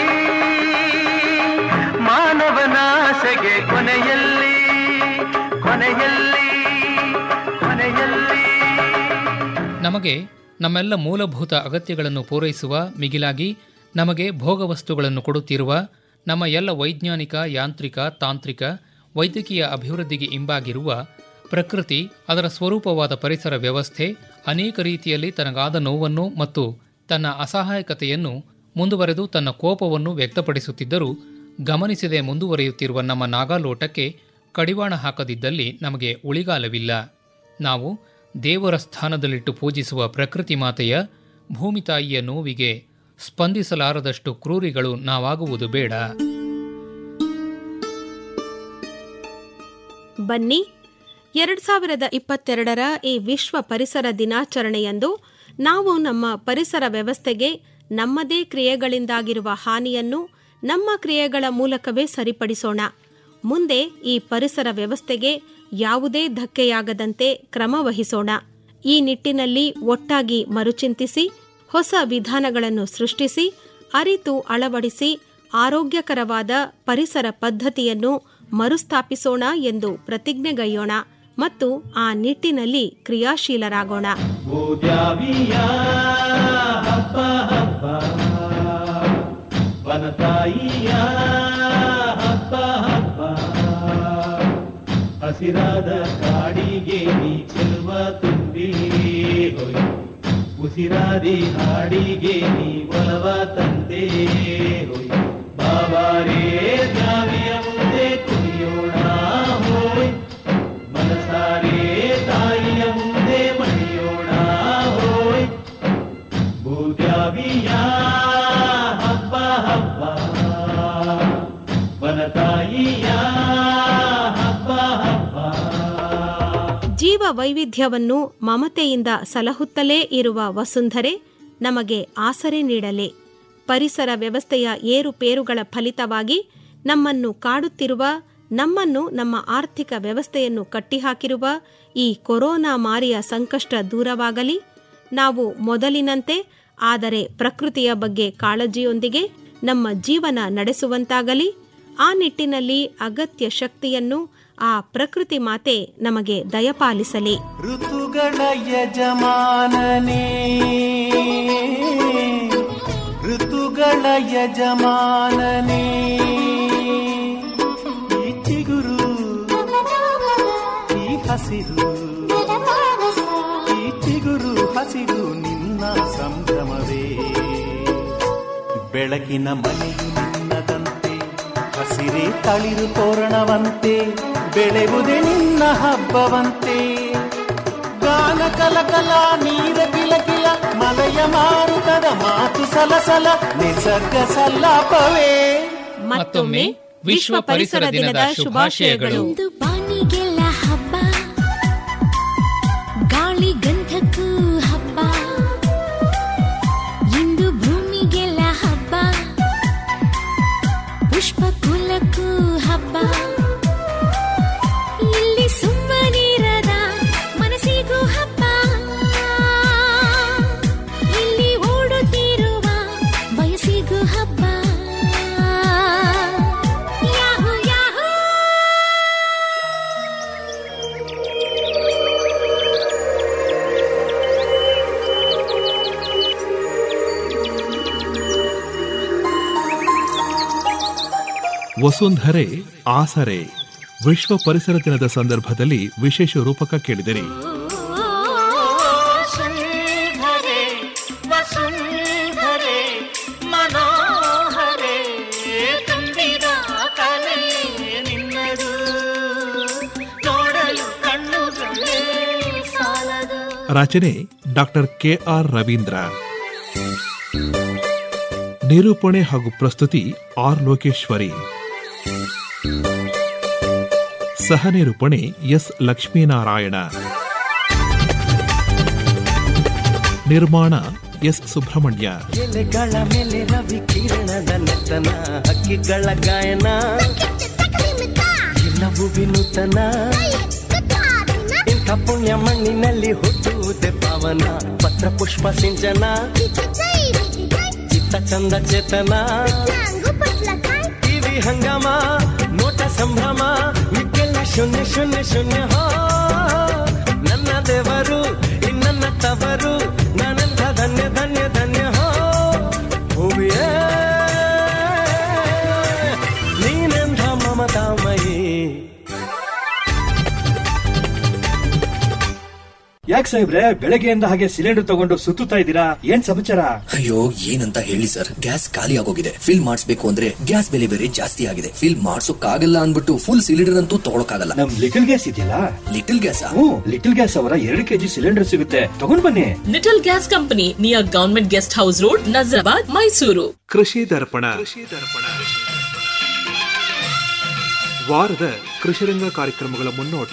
I: ಮಾನವನಾಸೆಗೆ ಕೊನೆಯಲ್ಲಿ ಕೊನೆಯಲ್ಲಿ ಕೊನೆಯಲ್ಲಿ
J: ನಮಗೆ ನಮ್ಮೆಲ್ಲ ಮೂಲಭೂತ ಅಗತ್ಯಗಳನ್ನು ಪೂರೈಸುವ ಮಿಗಿಲಾಗಿ ನಮಗೆ ಭೋಗವಸ್ತುಗಳನ್ನು ಕೊಡುತ್ತಿರುವ ನಮ್ಮ ಎಲ್ಲ ವೈಜ್ಞಾನಿಕ ಯಾಂತ್ರಿಕ ತಾಂತ್ರಿಕ ವೈದ್ಯಕೀಯ ಅಭಿವೃದ್ಧಿಗೆ ಇಂಬಾಗಿರುವ ಪ್ರಕೃತಿ ಅದರ ಸ್ವರೂಪವಾದ ಪರಿಸರ ವ್ಯವಸ್ಥೆ ಅನೇಕ ರೀತಿಯಲ್ಲಿ ತನಗಾದ ನೋವನ್ನು ಮತ್ತು ತನ್ನ ಅಸಹಾಯಕತೆಯನ್ನು ಮುಂದುವರೆದು ತನ್ನ ಕೋಪವನ್ನು ವ್ಯಕ್ತಪಡಿಸುತ್ತಿದ್ದರೂ ಗಮನಿಸದೆ ಮುಂದುವರಿಯುತ್ತಿರುವ ನಮ್ಮ ನಾಗಾಲೋಟಕ್ಕೆ ಕಡಿವಾಣ ಹಾಕದಿದ್ದಲ್ಲಿ ನಮಗೆ ಉಳಿಗಾಲವಿಲ್ಲ ನಾವು ದೇವರ ಸ್ಥಾನದಲ್ಲಿಟ್ಟು ಪೂಜಿಸುವ ಪ್ರಕೃತಿ ಮಾತೆಯ ಭೂಮಿ ತಾಯಿಯ ನೋವಿಗೆ ಸ್ಪಂದಿಸಲಾರದಷ್ಟು ಕ್ರೂರಿಗಳು ನಾವಾಗುವುದು ಬೇಡ
A: ಬನ್ನಿ ಎರಡ್ ಸಾವಿರದ ಇಪ್ಪತ್ತೆರಡರ ಈ ವಿಶ್ವ ಪರಿಸರ ದಿನಾಚರಣೆಯಂದು ನಾವು ನಮ್ಮ ಪರಿಸರ ವ್ಯವಸ್ಥೆಗೆ ನಮ್ಮದೇ ಕ್ರಿಯೆಗಳಿಂದಾಗಿರುವ ಹಾನಿಯನ್ನು ನಮ್ಮ ಕ್ರಿಯೆಗಳ ಮೂಲಕವೇ ಸರಿಪಡಿಸೋಣ ಮುಂದೆ ಈ ಪರಿಸರ ವ್ಯವಸ್ಥೆಗೆ ಯಾವುದೇ ಧಕ್ಕೆಯಾಗದಂತೆ ಕ್ರಮ ವಹಿಸೋಣ ಈ ನಿಟ್ಟಿನಲ್ಲಿ ಒಟ್ಟಾಗಿ ಮರುಚಿಂತಿಸಿ ಹೊಸ ವಿಧಾನಗಳನ್ನು ಸೃಷ್ಟಿಸಿ ಅರಿತು ಅಳವಡಿಸಿ ಆರೋಗ್ಯಕರವಾದ ಪರಿಸರ ಪದ್ಧತಿಯನ್ನು ಮರುಸ್ಥಾಪಿಸೋಣ ಎಂದು ಪ್ರತಿಜ್ಞೆಗೈಯೋಣ ಮತ್ತು ಆ ನಿಟ್ಟಿನಲ್ಲಿ ಕ್ರಿಯಾಶೀಲರಾಗೋಣ
L: ಗೋದ್ಯಾವಿಯ ಹಬ್ಬ ಹಬ್ಬ ವನತಾಯಿಯ ಹಬ್ಬ ಹಬ್ಬ ಹಸಿರಾದ ಕಾಡಿಗೆ ನೀ ಚೆಲುವ ತುಂಬಿ ಹೋಯ್ ಉಸಿರಾದಿ ಹಾಡಿಗೆ ನೀ ಒಲವ ತಂದೆ ಹೋಯ್ ಬಾಬಾರೇ ದ್ಯಾವಿಯ ಮುಂದೆ ಕುಣಿಯೋಣ ಹೋಯ್ ಮನಸಾರೆ ತಾಯಿಯ ಮುಂದೆ ಮಣಿಯೋಣ ಹೋಯ್ ಭೂದ್ಯಾವಿಯ ಹಬ್ಬ ಹಬ್ಬ ವನತಾಯಿಯ ಹಬ್ಬ ಹಬ್ಬ
A: ಜೀವ ವೈವಿಧ್ಯವನ್ನು ಮಮತೆಯಿಂದ ಸಲಹುತ್ತಲೇ ಇರುವ ವಸುಂಧರೆ ನಮಗೆ ಆಸರೆ ನೀಡಲೆ ಪರಿಸರ ವ್ಯವಸ್ಥೆಯ ಏರುಪೇರುಗಳ ಫಲಿತವಾಗಿ ನಮ್ಮನ್ನು ಕಾಡುತ್ತಿರುವ ನಮ್ಮನ್ನು ನಮ್ಮ ಆರ್ಥಿಕ ವ್ಯವಸ್ಥೆಯನ್ನು ಕಟ್ಟಿಹಾಕಿರುವ ಈ ಕೊರೋನಾ ಮಾರಿಯ ಸಂಕಷ್ಟ ದೂರವಾಗಲಿ ನಾವು ಮೊದಲಿನಂತೆ ಆದರೆ ಪ್ರಕೃತಿಯ ಬಗ್ಗೆ ಕಾಳಜಿಯೊಂದಿಗೆ ನಮ್ಮ ಜೀವನ ನಡೆಸುವಂತಾಗಲಿ ಆ ನಿಟ್ಟಿನಲ್ಲಿ ಅಗತ್ಯ ಶಕ್ತಿಯನ್ನು ಆ ಪ್ರಕೃತಿ ಮಾತೆ ನಮಗೆ ದಯಪಾಲಿಸಲಿ
L: ಋತುಗಳ ಯಜಮಾನನೇ ಋತುಗಳ ಯಜಮಾನನೇ ಈ ಚಿಗುರು ಈ ಹಸಿರು ಈ ಚಿಗುರು ಹಸಿರು ನಿನ್ನ ಸಂಭ್ರಮವೇ ಬೆಳಕಿನ ಮನೆಯು ನಿನ್ನದಂತೆ ಹಸಿರೇ ತಳಿರು ತೋರಣವಂತೆ ಬೆಳೆಯುವುದೇ ನಿನ್ನ ಹಬ್ಬವಂತೆ ಗಾನ ಕಲಕಲ ನೀರ ಕಿಲಕಿಲ ಮಲಯ ಮಾರುತದ ಮಾತು ಸಲಸಲ ನಿಸರ್ಗ ಸಲ್ಲಾಪವೇ
J: ಮತ್ತೊಮ್ಮೆ ವಿಶ್ವ ಪರಿಸರ ದಿನದ ಶುಭಾಶಯಗಳು
M: ಇಂದು ಬಾನಿಗೆಲ್ಲ ಹಬ್ಬ ಗಾಳಿ ಗಂಧಕ್ಕೂ ಹಬ್ಬ ಇಂದು ಭೂಮಿಗೆಲ್ಲ ಹಬ್ಬ ಪುಷ್ಪ ಕುಲಕ್ಕೂ ಹಬ್ಬ ಇಲ್ಲಿ ಸುಮ್ಮನಿರದ ಮನಸ್ಸಿಗೂ ಹಬ್ಬ ಇಲ್ಲಿ ಓಡುತ್ತಿರುವ ವಯಸ್ಸಿಗೂ ಹಬ್ಬ ಯಾಹೂ ಯಾಹೂ
H: ವಸುಂಧರೆ ಆಸರೆ ವಿಶ್ವ ಪರಿಸರ ದಿನದ ಸಂದರ್ಭದಲ್ಲಿ ವಿಶೇಷ ರೂಪಕ ಕೇಳಿದಿರಿ
I: ವಸುಂಧರೆ ವಸುಂಧರೆ ಮನೋಹರೆ ತುಂಬಿದ ಕಲೆ ನಿನ್ನದು ನೋಡಲು ಕಣ್ಣುಗಳೇ ಸಾಲದು
H: ರಚನೆ ಡಾಕ್ಟರ್ ಕೆ ಆರ್ ರವೀಂದ್ರ ನಿರೂಪಣೆ ಹಾಗೂ ಪ್ರಸ್ತುತಿ ಆರ್ ಲೋಕೇಶ್ವರಿ ಸಹ ನಿರೂಪಣೆ ಎಸ್ ಲಕ್ಷ್ಮೀನಾರಾಯಣ ನಿರ್ಮಾಣ ಎಸ್ ಸುಬ್ರಹ್ಮಣ್ಯ
O: ಎಲೆಗಳ ಮೇಲೆ ರವಿ ಕಿರಣದ ನೆತ್ತನ ಹಕ್ಕಿಗಳ ಗಾಯನ ಎಲ್ಲವೂ ವಿನೂತನ ಇಂಥ ಪುಣ್ಯ ಮಣ್ಣಿನಲ್ಲಿ ಹುಟ್ಟುವುದೇ ಪಾವನ ಪತ್ರ ಪುಷ್ಪ ಸಿಂಚನ ಚಿತ್ತ ಚಂದ ಚೇತನ ಟಿವಿ ಹಂಗಾಮ ನೋಟ ಸಂಭ್ರಮ ಮಿಕ್ಕೆಲ್ಲ ಶೂನ್ಯ ಶೂನ್ಯ ಶೂನ್ಯ ಹೋ ನನ್ನ ದೇವರು ಇನ್ನನ್ನ ತವರು ನಾನೆಂಥ ಧನ್ಯ ಧನ್ಯ ಧನ್ಯ ಹೋ ಭೂಮಿಯೇ ನೀನೆಂಥ ಮಮತಾಮಯಿ
P: ಯಾಕೆ ಸಾಹೇಬ್ರೆ ಬೆಳಗ್ಗೆಯಿಂದ ಹಾಗೆ ಸಿಲಿಂಡರ್ ತಗೊಂಡು ಸುತ್ತುತ್ತಾ ಇದ್ದೀರಾ ಏನ್ ಸಮಾಚಾರ
Q: ಅಯ್ಯೋ ಏನಂತ ಹೇಳಿ ಸರ್ ಗ್ಯಾಸ್ ಖಾಲಿ ಆಗೋಗಿದೆ ಫಿಲ್ ಮಾಡಿಸ್ಬೇಕು ಅಂದ್ರೆ ಗ್ಯಾಸ್ ಬೆಲೆ ಬೇರೆ ಜಾಸ್ತಿ ಆಗಿದೆ ಫಿಲ್ ಮಾಡ್ಸೋಕ್ಕಾಗಲ್ಲ ಅನ್ಬಿಟ್ಟು ಫುಲ್ ಸಿಲಿಂಡರ್ ಅಂತೂ ತಗೊಳಕಾಗಲ್ಲ
P: ನಮ್ ಲಿಟಲ್ ಗ್ಯಾಸ್ ಇದೆಯಲ್ಲ
Q: ಲಿಟಲ್ ಗ್ಯಾಸ್
P: ಹ್ಮ್ ಲಿಟಲ್ ಗ್ಯಾಸ್ ಅವರ ಎರಡು ಕೆಜಿ ಸಿಲಿಂಡರ್ ಸಿಗುತ್ತೆ ತಗೊಂಡ್ ಬನ್ನಿ
R: little gas company near government guest house road Nazarabad Mysuru
H: Krishi Darpana ವಾರದ ಕೃಷಿರಂಗ ಕಾರ್ಯಕ್ರಮಗಳ ಮುನ್ನೋಟ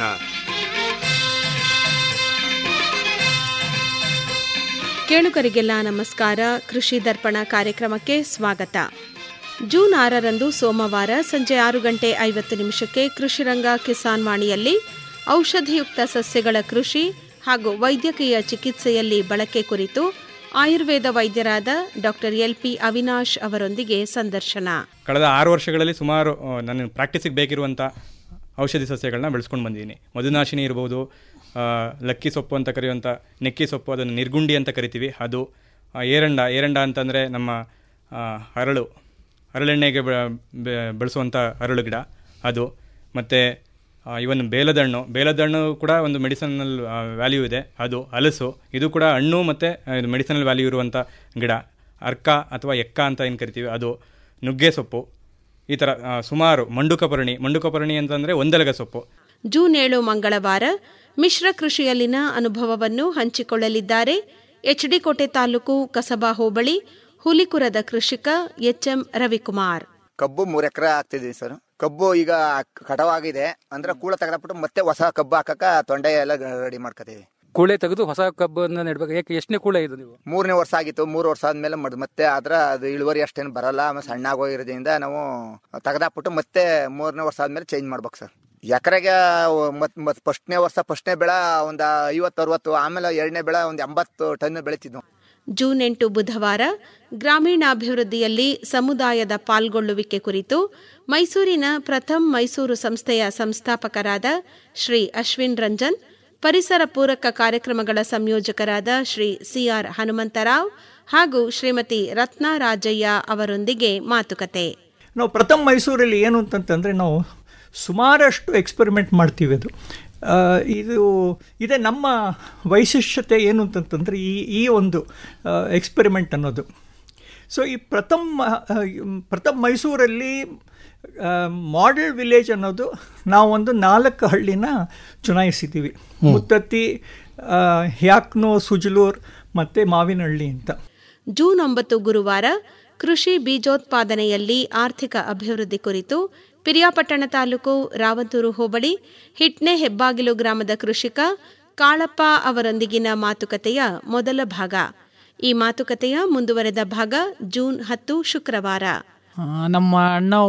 A: ಕೇಳುಗರಿಗೆಲ್ಲ ನಮಸ್ಕಾರ ಕೃಷಿ ದರ್ಪಣ ಕಾರ್ಯಕ್ರಮಕ್ಕೆ ಸ್ವಾಗತ ಜೂನ್ ಆರರಂದು ಸೋಮವಾರ ಸಂಜೆ ಆರು ಗಂಟೆ ಐವತ್ತು ನಿಮಿಷಕ್ಕೆ ಕೃಷಿರಂಗ ಕಿಸಾನ್ ವಾಣಿಯಲ್ಲಿ ಔಷಧಿಯುಕ್ತ ಸಸ್ಯಗಳ ಕೃಷಿ ಹಾಗೂ ವೈದ್ಯಕೀಯ ಚಿಕಿತ್ಸೆಯಲ್ಲಿ ಬಳಕೆ ಕುರಿತು ಆಯುರ್ವೇದ ವೈದ್ಯರಾದ ಡಾಕ್ಟರ್ ಎಲ್ ಪಿ ಅವಿನಾಶ್ ಅವರೊಂದಿಗೆ ಸಂದರ್ಶನ
S: ಕಳೆದ ಆರು ವರ್ಷಗಳಲ್ಲಿ ಸುಮಾರು ಆ, ನನ್ನ ಪ್ರಾಕ್ಟೀಸಿಗೆ ಬೇಕಿರುವಂಥ ಔಷಧಿ ಸಸ್ಯಗಳನ್ನ ಬೆಳೆಸ್ಕೊಂಡು ಬಂದಿದ್ದೀನಿ ಮಧುನಾಶಿನಿ ಇರ್ಬೋದು ಆ, ಲಕ್ಕಿ ಸೊಪ್ಪು ಅಂತ ಕರೆಯುವಂಥ ನೆಕ್ಕಿ ಸೊಪ್ಪು ಅದನ್ನು ನಿರ್ಗುಂಡಿ ಅಂತ ಕರಿತೀವಿ ಅದು ಆ, ಏರಂಡ ಏರಂಡ ಅಂತಂದರೆ ನಮ್ಮ ಆ, ಹರಳು ಹರಳೆಣ್ಣೆಗೆ ಬೆ- ಬೆ- ಬೆಳೆಸುವಂಥ ಹರಳು ಗಿಡ ಅದು ಮತ್ತು ಇವನ್ ಬೇಲದಣ್ಣು ಬೇಲದಣ್ಣು ಕೂಡ ಒಂದು ಮೆಡಿಸನಲ್ ವ್ಯಾಲ್ಯೂ ಇದೆ ಅದು ಹಲಸು ಇದು ಕೂಡ ಹಣ್ಣು ಮತ್ತು ಇದು ಮೆಡಿಸನಲ್ ವ್ಯಾಲ್ಯೂ ಇರುವಂಥ ಗಿಡ ಅರ್ಕ ಅಥವಾ ಎಕ್ಕ ಅಂತ ಏನು ಕರಿತೀವಿ ಅದು ನುಗ್ಗೆ ಸೊಪ್ಪು ಈ ಥರ ಆ, ಸುಮಾರು ಮಂಡುಕಪರ್ಣಿ ಮಂಡುಕಪರ್ಣಿ ಅಂತಂದರೆ ಒಂದೆಲಗ ಸೊಪ್ಪು
A: ಜೂನ್ ಏಳು ಮಂಗಳವಾರ ಮಿಶ್ರ ಕೃಷಿಯಲ್ಲಿನ ಅನುಭವವನ್ನು ಹಂಚಿಕೊಳ್ಳಲಿದ್ದಾರೆ ಎಚ್ಡಿಕೋಟೆ ತಾಲೂಕು ಕಸಬಾ ಹೋಬಳಿ ಹುಲಿಕುರದ ಕೃಷಿಕ ಎಚ್ಎಂ ರವಿಕುಮಾರ್
T: ಕಬ್ಬು ಮೂರ್ ಎಕರೆ ಹಾಕ್ತಿದೀವಿ ಸರ್ ಕಬ್ಬು ಈಗ ಕಟವಾಗಿದೆ ಅಂದ್ರೆ ಕೂಳ ತೆಗೆದ್ಬಿಟ್ಟು ಮತ್ತೆ ಹೊಸ ಕಬ್ಬು ಹಾಕಕ ತೊಂಡೆ ಎಲ್ಲ ರೆಡಿ ಮಾಡ್ಕೋತೀವಿ
U: ಕೂಳೆ ತೆಗೆದು ಹೊಸ ಕಬ್ಬನ್ನ ನೆಡ್ಬೇಕು ಯಾಕೆ ಎಷ್ಟನೇ ಕೂಳೆ ಇದು ನೀವು
T: ಮೂರನೇ ವರ್ಷ ಆಗಿತ್ತು ಮೂರು ವರ್ಷ ಆದ್ಮೇಲೆ ಮಡ್ ಮತ್ತೆ ಆದ್ರ ಅದು ಇಳುವರಿ ಅಷ್ಟೇನು ಬರಲ್ಲ ಆಮೇಲೆ ಸಣ್ಣ ಆಗೋಗಿರೋದ್ರಿಂದ ನಾವು ತೆಗೆದಾಕ್ಬಿಟ್ಟು ಮತ್ತೆ ಮೂರನೇ ವರ್ಷ ಆದ್ಮೇಲೆ ಚೇಂಜ್ ಮಾಡ್ಬೇಕು ಸರ್ ಎಕರೆಗೆ ಮತ್ ಮತ್ ಫಸ್ಟ್ನೇ ವರ್ಷ ಫಸ್ಟ್ನೇ ಬೆಳೆ ಒಂದ್ ಐವತ್ತು ಅರವತ್ತು ಆಮೇಲೆ ಎರಡನೇ ಬೆಳೆ ಒಂದ್ ಎಂಬತ್ತು ಟನ್ ಬೆಳಿತಿದ್ವು
A: ಜೂನ್ ಎಂಟು ಬುಧವಾರ ಗ್ರಾಮೀಣಾಭಿವೃದ್ಧಿಯಲ್ಲಿ ಸಮುದಾಯದ ಪಾಲ್ಗೊಳ್ಳುವಿಕೆ ಕುರಿತು ಮೈಸೂರಿನ ಪ್ರಥಮ್ ಮೈಸೂರು ಸಂಸ್ಥೆಯ ಸಂಸ್ಥಾಪಕರಾದ ಶ್ರೀ ಅಶ್ವಿನ್ ರಂಜನ್ ಪರಿಸರ ಪೂರಕ ಕಾರ್ಯಕ್ರಮಗಳ ಸಂಯೋಜಕರಾದ ಶ್ರೀ ಸಿಆರ್ ಹನುಮಂತರಾವ್ ಹಾಗೂ ಶ್ರೀಮತಿ ರತ್ನಾ ರಾಜಯ್ಯ ಅವರೊಂದಿಗೆ ಮಾತುಕತೆ
V: ನಾವು ಪ್ರಥಮ ಮೈಸೂರಲ್ಲಿ ಏನು ಅಂತಂತಂದರೆ ನಾವು ಸುಮಾರಷ್ಟು ಎಕ್ಸ್ಪೆರಿಮೆಂಟ್ ಮಾಡ್ತೀವಿ ಅದು ಆ, ಇದು ಇದೇ ನಮ್ಮ ವೈಶಿಷ್ಟ್ಯತೆ ಏನು ಅಂತಂತಂದರೆ ಈ ಈ ಒಂದು ಎಕ್ಸ್ಪೆರಿಮೆಂಟ್ ಅನ್ನೋದು ಸೊ ಈ ಪ್ರಥಮ ಆ, ಪ್ರಥಮ ಮೈಸೂರಲ್ಲಿ ಮಾಡೆಲ್ ವಿಲೇಜ್ ಅನ್ನೋದು ನಾವು ಒಂದು ನಾಲ್ಕು ಹಳ್ಳಿನ ಚುನಾಯಿಸಿದ್ದೀವಿ ಮುತ್ತತ್ತಿ ಆ, ಹ್ಯಾಕ್ನೋ ಸುಜಲೂರ್ ಮತ್ತು ಮಾವಿನಹಳ್ಳಿ ಅಂತ
A: ಜೂನ್ ಒಂಬತ್ತು ಗುರುವಾರ ಕೃಷಿ ಬೀಜೋತ್ಪಾದನೆಯಲ್ಲಿ ಆರ್ಥಿಕ ಅಭಿವೃದ್ಧಿ ಕುರಿತು ಪಿರಿಯಾಪಟ್ಟಣ ತಾಲೂಕು ರಾವಂತೂರು ಹೋಬಳಿ ಹಿಟ್ನೆ ಹೆಬ್ಬಾಗಿಲು ಗ್ರಾಮದ ಕೃಷಿಕ ಕಾಳಪ್ಪ ಅವರೊಂದಿಗಿನ ಮಾತುಕತೆಯ ಮೊದಲ ಭಾಗ ಈ ಮಾತುಕತೆಯ ಮುಂದುವರೆದ ಭಾಗ ಜೂನ್ ಹತ್ತು ಶುಕ್ರವಾರ
C: ಆ, ನಮ್ಮ ಅಣ್ಣ